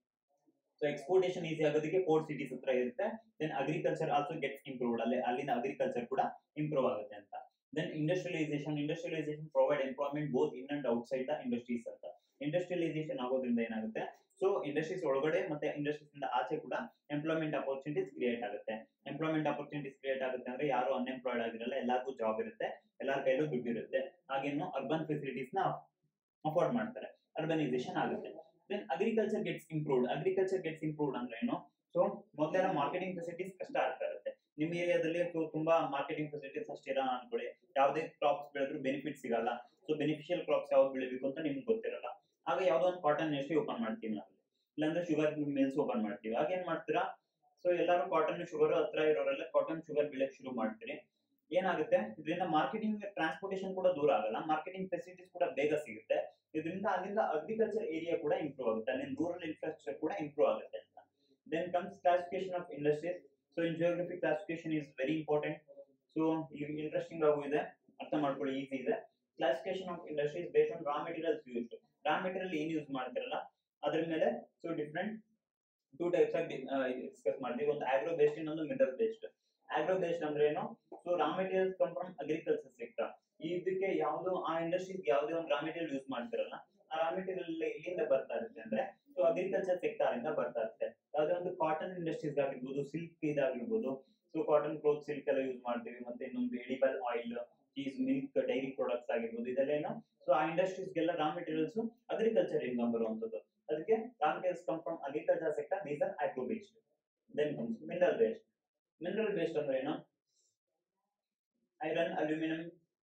so exportation easy ಆಗೋದಕ್ಕೆ ಪೋರ್ಟ್ ಸಿಟೀಸ್ ಹತ್ರ ಇರುತ್ತೆ then agriculture also gets improved ಅಲ್ಲಿ ಅಲ್ಲಿನ ಅಗ್ರಿಕಲ್ಚರ್ ಕೂಡ ಇಂಪ್ರೂವ್ ಆಗುತ್ತೆ ಅಂತ then industrialisation industrialisation provide employment both in and outside the industries ಅಂತ ಇಂಡಸ್ಟ್ರಿಯಲೈಸೇಷನ್ ಆಗೋದ್ರಿಂದ ಏನಾಗುತ್ತೆ ಸೊ ಇಂಡಸ್ಟ್ರೀಸ್ ಒಳಗಡೆ ಮತ್ತೆ ಇಂಡಸ್ಟ್ರೀಸ್ ಇಂದ ಆಚೆ ಕೂಡ ಎಂಪ್ಲಾಯ್ಮೆಂಟ್ ಅಪರ್ಚುನಿಟೀಸ್ ಕ್ರಿಯೇಟ್ ಆಗುತ್ತೆ ಎಂಪ್ಲಾಯ್ಮೆಂಟ್ ಅಪರ್ಚುನಿಟೀಸ್ ಕ್ರಿಯೇಟ್ ಆಗುತ್ತೆ ಅಂದ್ರೆ ಯಾರು ಅನ್ಎಂಪ್ಲಾಯ್ಡ್ ಆಗಿರಲ್ಲ ಎಲ್ಲರಿಗೂ ಜಾಬ್ ಇರುತ್ತೆ ಎಲ್ಲರ ಕೈಲೂ ದುಡ್ಡು ಇರುತ್ತೆ ಹಾಗೇನು ಅರ್ಬನ್ ಫೆಸಿಲಿಟೀಸ್ ನ ಅಫೋರ್ಡ್ ಮಾಡ್ತಾರೆ ಅರ್ಬನೈಸೇಷನ್ ಆಗುತ್ತೆ then agriculture gets improved agriculture gets improved ಅಂದ್ರೆ ಏನು ಸೊ ಮೊದಲೆಲ್ಲ ಮಾರ್ಕೆಟಿಂಗ್ ಫೆಸಿಲಿಟೀಸ್ ಕಷ್ಟ ಆಗ್ತಾ ಇರುತ್ತೆ ನಿಮ್ಮ ಏರಿಯಾದಲ್ಲಿ ತುಂಬಾ ಮಾರ್ಕೆಟಿಂಗ್ ಫೆಸಿಲಿಟೀಸ್ ಅಷ್ಟಿರ ಅನ್ಕೊಳ್ಳಿ ಯಾವುದೇ ಕ್ರಾಪ್ಸ್ ಬೆಳೆದ್ರು ಬೆನಿಫಿಟ್ ಸಿಗಲ್ಲ ಸೊ ಬೆನಿಫಿಷಿಯಲ್ ಕ್ರಾಪ್ಸ್ ಯಾವ್ದು ಬೆಳಿಬೇಕು ಅಂತ ನಿಮ್ಗೆ ಗೊತ್ತಿರಲ್ಲ ಆಗ ಯಾವ್ದೋ ಒಂದು ಕಾಟನ್ ಇಂಡಸ್ಟ್ರಿ ಓಪನ್ ಮಾಡ್ತೀವಿ ನಾವು ಇಲ್ಲಾಂದ್ರೆ ಶುಗರ್ ಮಿಲ್ಸ್ ಓಪನ್ ಮಾಡ್ತೀವಿ ಆಗ ಏನ್ ಮಾಡ್ತೀರಾ ಸೊ ಎಲ್ಲರೂ ಕಾಟನ್ ಶುಗರ್ ಹತ್ರ ಇರೋರೆಲ್ಲ ಕಾಟನ್ ಶುಗರ್ ಬೆಳೆಯಕ್ ಶುರು ಮಾಡ್ತೀರಿ ಏನಾಗುತ್ತೆ ಇದರಿಂದ ಮಾರ್ಕೆಟಿಂಗ್ ಟ್ರಾನ್ಸ್ಪೋರ್ಟೇಷನ್ ಕೂಡ ದೂರ ಆಗಲ್ಲ ಮಾರ್ಕೆಟಿಂಗ್ ಫೆಸಿಲಿಟೀಸ್ ಕೂಡ ಬೇಗ ಸಿಗುತ್ತೆ ಇದರಿಂದ ಅಲ್ಲಿಂದ ಅಗ್ರಿಕಲ್ಚರ್ ಏರಿಯಾ ಕೂಡ ಇಂಪ್ರೂವ್ ಆಗುತ್ತೆ ಅಲ್ಲಿಂದ ರೂರಲ್ ಇನ್ಫ್ರಾಸ್ಟ್ರಕ್ಚರ್ ಕೂಡ ಇಂಪ್ರೂವ್ ಆಗುತ್ತೆ ಅಂತ then comes classification of industries so in geography classification is very important so ಈಗ ಇಂಟ್ರೆಸ್ಟಿಂಗ್ ಆಗು ಇದೆ ಅರ್ಥ ಮಾಡ್ಕೊಳ್ಳಿ ಈಸಿ ಇದೆ classification of industries based on raw materials use raw material ಏನ್ ಯೂಸ್ ಮಾಡ್ತಿರಲ್ಲ ಅದ್ರ ಮೇಲೆ ಸೊ ಡಿಫ್ರೆಂಟ್ ಟೂ ಟೈಪ್ಸ್ ಆಗಿ ಡಿಸ್ಕಸ್ ಮಾಡ್ತೀವಿ ಒಂದು ಆಗ್ರೋ ಬೇಸ್ಡ್ ಇನ್ನೊಂದು ಮಿನರಲ್ ಬೇಸ್ಡ್ ಆಗ್ರೋ ಬೇಸ್ಡ್ ಅಂದ್ರೆ ಏನು so raw materials come from agriculture sector ಇದಕ್ಕೆ ಯಾವ್ದು ಆ ಇಂಡಸ್ಟ್ರೀಸ್ ಯಾವುದೇ ಒಂದು ರಾ ಮೆಟೀರಿಯಲ್ ಯೂಸ್ ಮಾಡ್ತಿರಲ್ಲ ಆ ರಾ ಮೆಟೀರಿಯಲ್ ಎಲ್ಲಿಂದ ಬರ್ತಾ ಇರುತ್ತೆ ಅಂದ್ರೆ ಸೊ ಅಗ್ರಿಕಲ್ಚರ್ ಸೆಕ್ಟರ್ ಇಂದ ಬರ್ತಾ ಇರುತ್ತೆ ಯಾವುದೇ ಒಂದು ಕಾಟನ್ ಇಂಡಸ್ಟ್ರೀಸ್ ಆಗಿರ್ಬೋದು ಸಿಲ್ಕ್ ಇದಾಗಿರ್ಬೋದು ಸೊ ಕಾಟನ್ ಕ್ಲೋತ್ ಸಿಲ್ಕ್ ಎಲ್ಲ ಯೂಸ್ ಮಾಡ್ತೀವಿ ಮತ್ತೆ ಇನ್ನೊಂದು edible oil cheese milk dairy products ಆಗಿರ್ಬೋದು ಇದೆಲ್ಲ ಏನು ಸೊ ಆ ಇಂಡಸ್ಟ್ರೀಸ್ಗೆಲ್ಲ ರಾ ಮೆಟೀರಿಯಲ್ಸ್ ಅಗ್ರಿಕಲ್ಚರ್ ಇಂದ ಬರುವಂತದ್ದು ಅದಕ್ಕೆ raw materials come from agriculture sector these are agro based then comes mineral based mineral based ಅಂದ್ರೆ ಏನು ಐರನ್ ಅಲ್ಯೂಮಿನಿಯಂ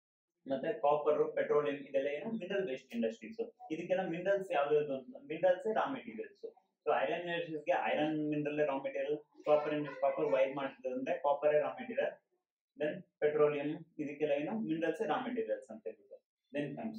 ಮತ್ತೆ ಕಾಪರ್ ಪೆಟ್ರೋಲಿಯಂ ಇದೆಲ್ಲ ಏನು ಮಿನರಲ್ ವೇಸ್ಟ್ ಇಂಡಸ್ಟ್ರೀಸ್ ಇದಕ್ಕೆಲ್ಲ ಮಿನರಲ್ಸ್ ಯಾವ್ದು minerals raw materials so iron ಇಂಡಸ್ಟ್ರೀಸ್ಗೆ iron mineral raw material copper industry copper wire ಮಾಡ್ತಿದ್ರೆ ಅಂದ್ರೆ copper raw material then petroleum ಇದಕ್ಕೆಲ್ಲ ಏನು ಮಿನರಲ್ಸ್ ರಾ ಮೆಟೀರಿಯಲ್ಸ್ ಅಂತ ಹೇಳ್ಬಿಟ್ಟು then comes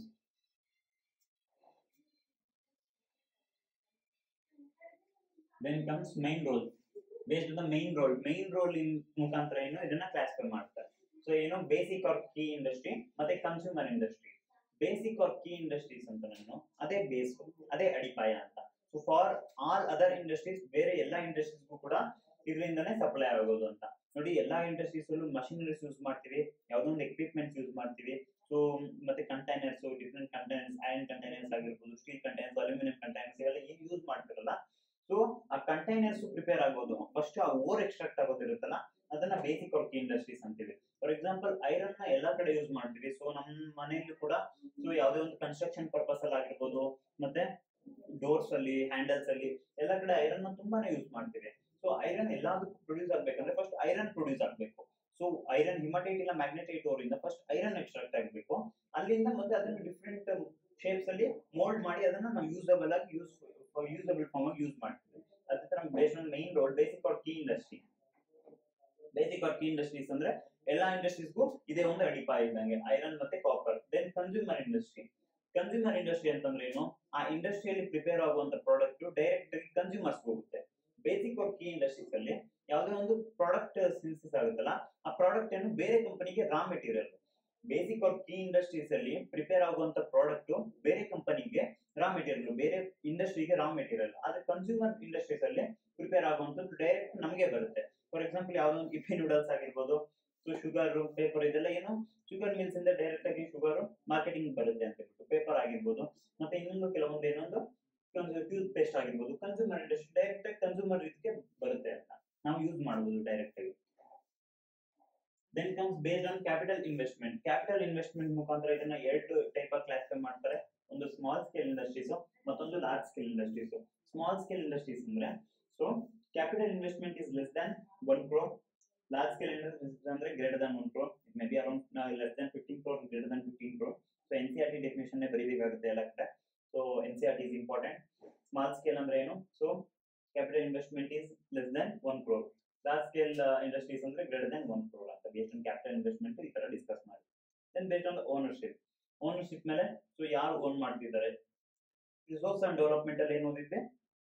then comes main role based the main role main role in ಮುಖಾಂತರ ಏನು ಇದನ್ನ ಕ್ಲಾಸಿಫೈ ಮಾಡ್ತಾರೆ ಸೊ ಏನು ಬೇಸಿಕ್ ಆರ್ ಕೀ ಇಂಡಸ್ಟ್ರಿ ಮತ್ತೆ consumer industry basic or key industries ಅಂತ ನಾನು ಅದೇ ಬೇಸ್ ಅದೇ ಅಡಿಪಾಯ ಅಂತ so for all other industries ಬೇರೆ ಎಲ್ಲಾ ಇಂಡಸ್ಟ್ರೀಸ್ಗೂ ಕೂಡ ಇದರಿಂದನೇ ಸಪ್ಲೈ ಆಗೋದು ಅಂತ ನೋಡಿ ಎಲ್ಲಾ ಇಂಡಸ್ಟ್ರೀಸ್ ಅಲ್ಲೂ ಮಷಿನರೀಸ್ ಯೂಸ್ ಮಾಡ್ತೀವಿ ಯಾವ್ದೋ ಒಂದು ಎಕ್ವಿಪ್ಮೆಂಟ್ಸ್ ಯೂಸ್ ಮಾಡ್ತೀವಿ ಸೊ ಮತ್ತೆ containers different containers iron containers ಆಗಿರ್ಬೋದು ಸ್ಟೀಲ್ ಕಂಟೈನರ್ಸ್ ಅಲ್ಯೂಮಿನಿಯಂ ಕಂಟೈನರ್ಸ್ ಇವೆಲ್ಲ ಏನ್ ಯೂಸ್ ಮಾಡ್ತಿರಲ್ಲ ಸೊ ಆ ಕಂಟೈನರ್ಸ್ ಪ್ರಿಪೇರ್ ಆಗೋದು ಫಸ್ಟ್ ಆ ಓರ್ ಎಕ್ಸ್ಟ್ರಾಕ್ಟ್ ಆಗೋದಿರುತ್ತಲ್ಲ ಅದನ್ನ ಬೇಸಿಕ್ ಆಫ್ ಇಂಡಸ್ಟ್ರೀಸ್ ಅಂತೀವಿ ಫಾರ್ ಎಕ್ಸಾಂಪಲ್ ಐರನ್ ನ ಎಲ್ಲಾ ಕಡೆ ಯೂಸ್ ಮಾಡ್ತೀವಿ ಸೊ ನಮ್ಮ ಮನೆಯಲ್ಲಿ ಕೂಡ ಸೊ ಯಾವ್ದೇ ಒಂದು ಕನ್ಸ್ಟ್ರಕ್ಷನ್ ಪರ್ಪಸ್ ಅಲ್ಲಿ ಆಗಿರ್ಬೋದು ಮತ್ತೆ ಡೋರ್ಸ್ ಅಲ್ಲಿ ಹ್ಯಾಂಡಲ್ಸ್ ಅಲ್ಲಿ ಎಲ್ಲಾ ಕಡೆ ಐರನ್ ನ ತುಂಬಾನೇ ಯೂಸ್ ಮಾಡ್ತೀವಿ ಸೊ ಐರನ್ ಎಲ್ಲದಕ್ಕೂ ಪ್ರೊಡ್ಯೂಸ್ ಆಗ್ಬೇಕಂದ್ರೆ ಫಸ್ಟ್ ಐರನ್ ಪ್ರೊಡ್ಯೂಸ್ ಆಗ್ಬೇಕು ಸೊ ಐರನ್ ಹಿಮಟೈಟ್ ಇಲ್ಲ ಮ್ಯಾಗ್ನೆಟೈಟ್ ಓರ್ ಇಂದ ಫಸ್ಟ್ ಐರನ್ ಎಕ್ಸ್ಟ್ರಾಕ್ಟ್ ಆಗಬೇಕು ಅಲ್ಲಿಂದ ಮತ್ತೆ ಅದನ್ನ ಡಿಫ್ರೆಂಟ್ ಶೇಪ್ಸ್ ಅಲ್ಲಿ ಮೋಲ್ಡ್ ಮಾಡಿ ಅದನ್ನ ನಾವು ಯೂಸಬಲ್ ಆಗಿ ಯೂಸ್ ಯೂಸಬಲ್ ಫಾರ್ಮ್ ಆಗಿ ಯೂಸ್ ಮಾಡ್ತೀವಿ ಅದೇ ತರ based on main role basic or key industry basic or key industries ಅಂದ್ರೆ ಎಲ್ಲಾ ಇಂಡಸ್ಟ್ರೀಸ್ಗೂ ಇದೇ ಒಂದು ಅಡಿಪಾಯ ಇದ್ದಂಗೆ ಐರನ್ ಮತ್ತೆ copper then consumer industry consumer industry ಅಂತಂದ್ರೆ ಏನು ಆ ಇಂಡಸ್ಟ್ರಿಯಲ್ಲಿ ಪ್ರಿಪೇರ್ ಆಗುವಂತ ಪ್ರಾಡಕ್ಟ್ ಡೈರೆಕ್ಟ್ ಆಗಿ ಕನ್ಸ್ಯೂಮರ್ಸ್ ಹೋಗುತ್ತೆ ಬೇಸಿಕ್ ಆರ್ ಕೀ ಇಂಡಸ್ಟ್ರೀಸ್ ಅಲ್ಲಿ ಯಾವುದೇ ಒಂದು ಪ್ರಾಡಕ್ಟ್ ಸಿನ್ಸಸ್ ಆಗುತ್ತಲ್ಲ ಆ ಪ್ರಾಡಕ್ಟ್ ಅನ್ನು ಬೇರೆ ಕಂಪನಿಗೆ raw material basic or key industries ಅಲ್ಲಿ ಪ್ರಿಪೇರ್ ಆಗುವಂತ ಪ್ರಾಡಕ್ಟ್ ಬೇರೆ ಕಂಪನಿಗೆ ರಾ ಮೆಟೀರಿಯಲ್ ಬೇರೆ ಇಂಡಸ್ಟ್ರಿಗೆ ರಾ ಮೆಟೀರಿಯಲ್ ಆದ್ರೆ ಕನ್ಸ್ಯೂಮರ್ ಇಂಡಸ್ಟ್ರೀಸ್ ಅಲ್ಲಿ ಪ್ರಿಪೇರ್ ಆಗುವಂತದ್ದು ಡೈರೆಕ್ಟ್ ನಮಗೆ ಬರುತ್ತೆ ಫಾರ್ ಎಕ್ಸಾಂಪಲ್ ಯಾವ್ದೋ ಒಂದು ಇಫಿ ನೂಡಲ್ಸ್ ಆಗಿರ್ಬೋದು ಸೊ ಶುಗರ್ ಪೇಪರ್ ಇದೆಲ್ಲ ಏನು ಶುಗರ್ ಮಿಲ್ಸ್ ಇಂದ ಡೈರೆಕ್ಟ್ ಆಗಿ ಶುಗರ್ ಮಾರ್ಕೆಟಿಂಗ್ ಬರುತ್ತೆ ಅಂತ ಹೇಳ್ಬಿಟ್ಟು ಪೇಪರ್ ಆಗಿರ್ಬೋದು ಮತ್ತೆ ಇನ್ನೊಂದು ಕೆಲವೊಂದು ಏನೊಂದು ಟೂತ್ ಪೇಸ್ಟ್ ಆಗಿರ್ಬೋದು ಕನ್ಸ್ಯೂಮರ್ ಇಂಡಸ್ಟ್ರಿ ಡೈರೆಕ್ಟ್ ಆಗಿ ಕನ್ಸ್ಯೂಮರ್ ಇದಕ್ಕೆ ಬರುತ್ತೆ ಅಂತ ನಾವು ಯೂಸ್ ಮಾಡಬಹುದು ಡೈರೆಕ್ಟ್ ಆಗಿ then comes based on capital investment capital investment ಮುಖಾಂತರ ಇದನ್ನ ಎರಡು ಟೈಪ್ ಆಗಿ ಕ್ಲಾಸಿಫೈ ಮಾಡ್ತಾರೆ ಒಂದು ಸ್ಮಾಲ್ ಸ್ಕೇಲ್ ಇಂಡಸ್ಟ್ರೀಸ್ ಮತ್ತೊಂದು large scale industries small scale industries ಅಂದ್ರೆ so capital investment is less than one crore large scale industries ಅಂದ್ರೆ greater than one crore it may be around less than fifteen crore greater than fifteen crore so N C R T definition ಬರೀಬೇಕಾಗುತ್ತೆ ಎಲ್ಲ ಕಡೆ so N C R T is important small scale ಅಂದ್ರೆ ಏನು so capital investment is less than one crore large scale industries ಅಂದ್ರೆ greater than one crore ಅಂತ based on capital investment ಈ ತರ discuss ಮಾಡಿ then based on ownership ownership ಮೇಲೆ so ಯಾರು own ಮಾಡ್ತಿದ್ದಾರೆ ರಿಸೋರ್ಸ್ ಅಂಡ್ ಡೆವಲಪ್ಮೆಂಟ್ ಅಲ್ಲಿ ಏನು ಓದಿದ್ದೆ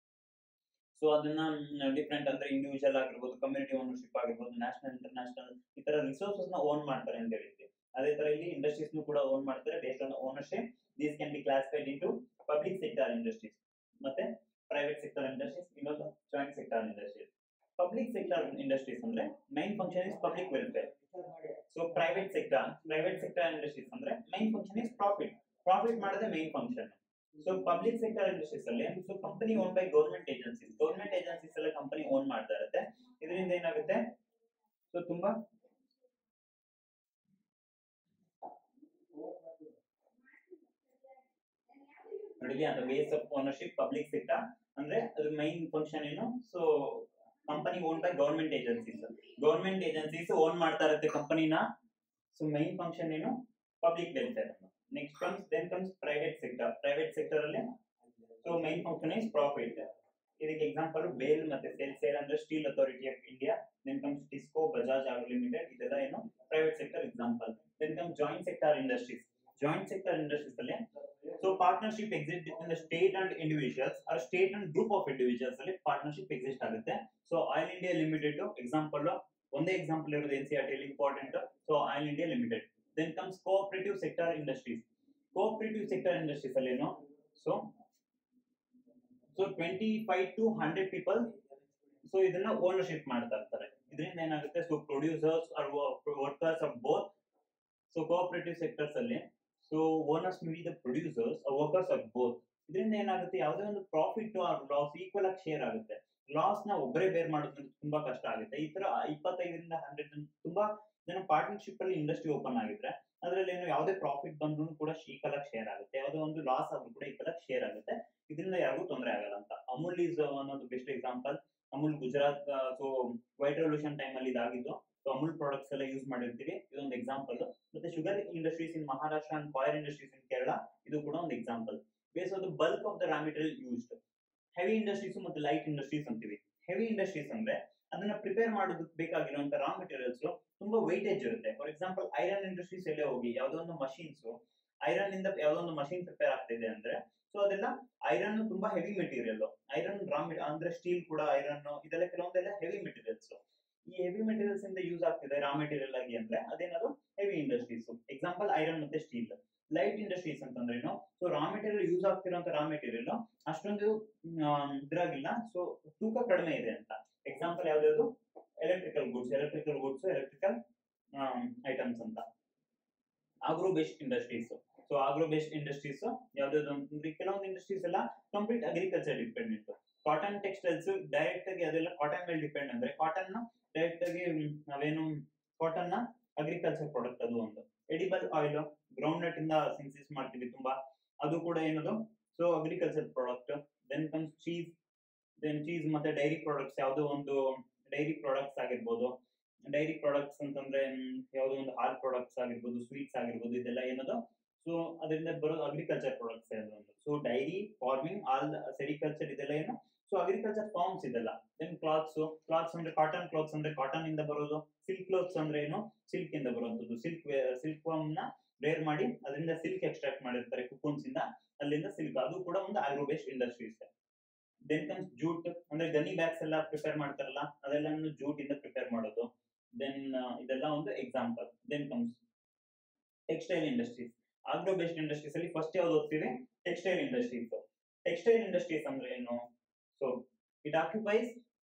ಸೊ ಅದನ್ನ ಡಿಫ್ರೆಂಟ್ ಅಂದ್ರೆ ಇಂಡಿವಿಜುವಲ್ ಆಗಿರ್ಬೋದು ಕಮ್ಯುನಿಟಿ ಓನರ್ಶಿಪ್ ಆಗಿರ್ಬೋದು ನ್ಯಾಷನಲ್ ಇಂಟರ್ನ್ಯಾಷನಲ್ ಈ ತರ ರಿಸೋರ್ಸಸ್ ನ ಓನ್ ಮಾಡ್ತಾರೆ ಅಂತ ಹೇಳಿದ್ವಿ ಅದೇ ತರ ಇಲ್ಲಿ ಇಂಡಸ್ಟ್ರೀಸ್ ಕೂಡ ಓನ್ ಮಾಡ್ತಾರೆ based on ownership these can be classified into public sector industries ಮತ್ತೆ ಪ್ರೈವೇಟ್ ಸೆಕ್ಟರ್ ಇಂಡಸ್ಟ್ರೀಸ್ ಇನ್ನೊಂದು joint sector industries public sector industries ಅಂದ್ರೆ main function is public welfare so private sector private sector industries ಅಂದ್ರೆ main function is profit profit ಮಾಡೋದೇ main function so public sector industries ಅಲ್ಲಿ so company own by government agencies government agencies ಎಲ್ಲ company own ಮಾಡ್ತಾ ಇರುತ್ತೆ ಇದರಿಂದ ಏನಾಗುತ್ತೆ so ತುಂಬಾ ನೋಡಿ ಅಂತ base of ownership public sector ಅಂದ್ರೆ ಅದ್ರ ಮೈನ್ ಫಂಕ್ಷನ್ ಏನು so company own by government agencies government agencies own ಮಾಡ್ತಾ ಇರುತ್ತೆ ಕಂಪನಿನ ಸೊ ಮೈನ್ ಫಂಕ್ಷನ್ ಏನು public welfare next comes then comes private sector private sector ಅಲ್ಲಿ so main function is profit ಇದಕ್ಕೆ example BHEL ಮತ್ತೆ ಸೇಲ್ ಸೇಲ್ ಅಂದ್ರೆ steel authority of India then comes TISCO Bajaj auto limited ಇದೆಲ್ಲ ಏನು private sector example then come joint sector industries joint sector industries ಅಲ್ಲಿ so partnership exist between state and individuals or state and group of individuals ಅಲ್ಲಿ partnership exist ಆಗುತ್ತೆ so oil India limited example ಒಂದೇ example ಇರೋದು N C R T important so oil India limited then comes cooperative sector industries cooperative sector industries ಅಲ್ಲಿ ಏನು so so twenty five to hundred people so ಇದನ್ನ ownership ಮಾಡ್ತಾ ಇರ್ತಾರೆ ಇದರಿಂದ ಏನಾಗುತ್ತೆ so producers or workers of both so cooperative sectors ಅಲ್ಲಿ so owners may the producers workers of both ಇದರಿಂದ ಏನಾಗುತ್ತೆ ಯಾವುದೇ ಒಂದು ಪ್ರಾಫಿಟ್ ಆರ್ ಲಾಸ್ ಈಕ್ವಲ್ ಆಗಿ ಶೇರ್ ಆಗುತ್ತೆ ಲಾಸ್ ನ ಒಬ್ಬರೇ ಬೇರ್ ಮಾಡೋದು ತುಂಬಾ ಕಷ್ಟ ಆಗುತ್ತೆ ಈ ತರ ಇಪ್ಪತ್ತೈದರಿಂದ ಹಂಡ್ರೆಡ್ ತುಂಬಾ ಜನ ಪಾರ್ಟ್ನರ್ಶಿಪ್ ಅಲ್ಲಿ ಇಂಡಸ್ಟ್ರಿ ಓಪನ್ ಆಗಿದ್ರೆ ಅದ್ರಲ್ಲಿ ಏನು ಯಾವುದೇ ಪ್ರಾಫಿಟ್ ಬಂದ್ರು ಕೂಡ ಈಕ್ವಲ್ ಆಗಿ ಶೇರ್ ಆಗುತ್ತೆ ಯಾವುದೇ ಒಂದು ಲಾಸ್ ಆದ್ರೂ ಕೂಡ ಈಕ್ವಲ್ ಆಗಿ ಶೇರ್ ಆಗುತ್ತೆ ಇದರಿಂದ ಯಾರಿಗೂ ತೊಂದರೆ ಆಗಲ್ಲ ಅಂತ ಅಮೂಲ್ ಈಸ್ ಅನ್ನೋದು best example Amul Gujarat so white revolution time ಅಲ್ಲಿ ಇದಾಗಿದ್ದು ಸೊ ಅಮೂಲ್ ಪ್ರಾಡಕ್ಟ್ಸ್ ಎಲ್ಲ ಯೂಸ್ ಮಾಡಿರ್ತೀವಿ ಇದೊಂದು ಎಕ್ಸಾಂಪಲ್ ಮತ್ತೆ sugar industries in Maharashtra and coir industries in Kerala ಇದು ಕೂಡ ಒಂದು example base of the bulk of the raw material used heavy industries ಮತ್ತು ಲೈಟ್ ಇಂಡಸ್ಟ್ರೀಸ್ ಅಂತೀವಿ ಹೆವಿ ಇಂಡಸ್ಟ್ರೀಸ್ ಅಂದ್ರೆ ಅದನ್ನ ಪ್ರಿಪೇರ್ ಮಾಡೋದಕ್ಕೆ ಬೇಕಾಗಿರುವಂತ ರಾ ಮೆಟೀರಿಯಲ್ಸ್ ತುಂಬಾ ವೈಟೇಜ್ ಇರುತ್ತೆ ಫಾರ್ ಎಕ್ಸಾಂಪಲ್ ಐರನ್ ಇಂಡಸ್ಟ್ರೀಸ್ ಎಲ್ಲೇ ಹೋಗಿ ಯಾವ್ದೋ ಒಂದು ಮಷೀನ್ಸ್ ಐರನ್ ಇಂದ ಯಾವ್ದೋ ಒಂದು ಮಷೀನ್ ಪ್ರಿಪೇರ್ ಆಗ್ತಿದೆ ಅಂದ್ರೆ ಸೊ ಅದೆಲ್ಲ ಐರನ್ ತುಂಬಾ ಹೆವಿ ಮೆಟೀರಿಯಲ್ ಐರನ್ ರಾ ಅಂದ್ರೆ ಸ್ಟೀಲ್ ಕೂಡ ಐರನ್ ಇದೆಲ್ಲ ಕೆಲವೊಂದೆಲ್ಲ ಹೆವಿ ಮೆಟೀರಿಯಲ್ಸ್ ಈ ಹೆವಿ ಮೆಟೀರಿಯಲ್ಸ್ ಇಂದ ಯೂಸ್ ಆಗ್ತಿದೆ ರಾ ಮೆಟೀರಿಯಲ್ ಆಗಿ ಅಂದ್ರೆ ಅದೇನದು ಹೆವಿ ಇಂಡಸ್ಟ್ರೀಸ್ ಎಕ್ಸಾಂಪಲ್ ಐರನ್ ಮತ್ತೆ ಸ್ಟೀಲ್ ಲೈಟ್ ಇಂಡಸ್ಟ್ರೀಸ್ ಅಂತಂದ್ರೆ ಏನು ಸೊ ರಾ ಮೆಟೀರಿಯಲ್ ಯೂಸ್ ಆಗ್ತಿರೋಂತ ರಾ ಮೆಟೀರಿಯಲ್ ಅಷ್ಟೊಂದು ಮ್, ಇದ್ರಾಗಿಲ್ಲ ಸೊ ತೂಕ ಕಡಿಮೆ ಇದೆ ಅಂತ ಎಕ್ಸಾಂಪಲ್ ಯಾವ್ದು electrical goods electrical goods electrical items ಅಂತ agro based industries so agro based industries ಯಾವ್ದಾದ್ರು ಅಂತಂದ್ರೆ ಕೆಲವೊಂದು ಇಂಡಸ್ಟ್ರೀಸ್ ಎಲ್ಲ complete agriculture dependent cotton textiles direct ಆಗಿ ಅದೆಲ್ಲ ಕಾಟನ್ ಮೇಲೆ ಡಿಪೆಂಡ್ ಅಂದ್ರೆ ಕಾಟನ್ ಡೈರೆಕ್ಟ್ ಆಗಿ ಮ್, ನಾವೇನು ಕಾಟನ್ ನ ಅಗ್ರಿಕಲ್ಚರ್ ಪ್ರಾಡಕ್ಟ್ ಅದು ಒಂದು ಎಡಿಬಲ್ ಆಯಿಲ್ ಗ್ರೌಂಡ್ ನಟ್ ಇಂದ ಸಿನ್ಸಿಸ್ ಮಾಡ್ತೀವಿ ತುಂಬಾ ಅದು ಕೂಡ ಏನದು so agriculture product then comes cheese then cheese ಮತ್ತೆ ಡೈರಿ ಪ್ರಾಡಕ್ಟ್ಸ್ ಯಾವುದೋ ಒಂದು ಡೈರಿ ಪ್ರಾಡಕ್ಟ್ಸ್ ಆಗಿರ್ಬೋದು ಡೈರಿ ಪ್ರಾಡಕ್ಟ್ಸ್ ಅಂತಂದ್ರೆ ಮ್, ಯಾವುದೋ ಒಂದು ಹಾಲ್ ಪ್ರಾಡಕ್ಟ್ಸ್ ಆಗಿರ್ಬೋದು ಸ್ವೀಟ್ಸ್ ಆಗಿರ್ಬೋದು ಇದೆಲ್ಲ ಏನದು ಸೊ ಅದರಿಂದ ಬರೋದು ಅಗ್ರಿಕಲ್ಚರ್ ಪ್ರಾಡಕ್ಟ್ಸ್ ಒಂದು so dairy farming all sericulture ಇದೆಲ್ಲ ಏನು ಸೊ ಅಗ್ರಿಕಲ್ಚರ್ ಫಾರ್ಮ್ಸ್ ಇದೆಲ್ಲ ದೆನ್ ಕ್ಲಾತ್ಸ್ ಕ್ಲಾತ್ಸ್ ಅಂದ್ರೆ ಕಾಟನ್ ಕ್ಲಾತ್ಸ್ ಅಂದ್ರೆ ಕಾಟನ್ ಇಂದ ಬರೋದು ಸಿಲ್ಕ್ ಕ್ಲಾತ್ಸ್ ಅಂದ್ರೆ ಏನು ಸಿಲ್ಕ್ ಇಂದ ಬರುವಂತದ್ದು ಸಿಲ್ಕ್ ಸಿಲ್ಕ್ ಫಾರ್ಮ್ ನ ರೇರ್ ಮಾಡಿ ಅದರಿಂದ ಸಿಲ್ಕ್ ಎಕ್ಸ್ಟ್ರಾಕ್ಟ್ ಮಾಡಿರ್ತಾರೆ ಕುಕೂನ್ಸ್ ಇಂದ ಅಲ್ಲಿಂದ ಸಿಲ್ಕ್ ಅದು ಕೂಡ ಒಂದು agro based industries then comes jute ಅಂದ್ರೆ ಗನಿ ಬ್ಯಾಗ್ಸ್ ಎಲ್ಲ ಪ್ರಿಪೇರ್ ಮಾಡ್ತಾರಲ್ಲ ಅದೆಲ್ಲ ಜೂಟ್ ಇಂದ ಪ್ರಿಪೇರ್ ಮಾಡೋದು ದೆನ್ ಇದೆಲ್ಲ ಒಂದು example then comes textile industries agro based industries ಅಲ್ಲಿ ಫಸ್ಟ್ ಯಾವ್ದು ಓದ್ತೀವಿ ಟೆಕ್ಸ್ಟೈಲ್ ಇಂಡಸ್ಟ್ರೀಸ್ ಟೆಕ್ಸ್ಟೈಲ್ ಇಂಡಸ್ಟ್ರೀಸ್ ಅಂದ್ರೆ ಏನು ಸೊ ಇಟ್ ಆಕ್ಯುಪೈಸ್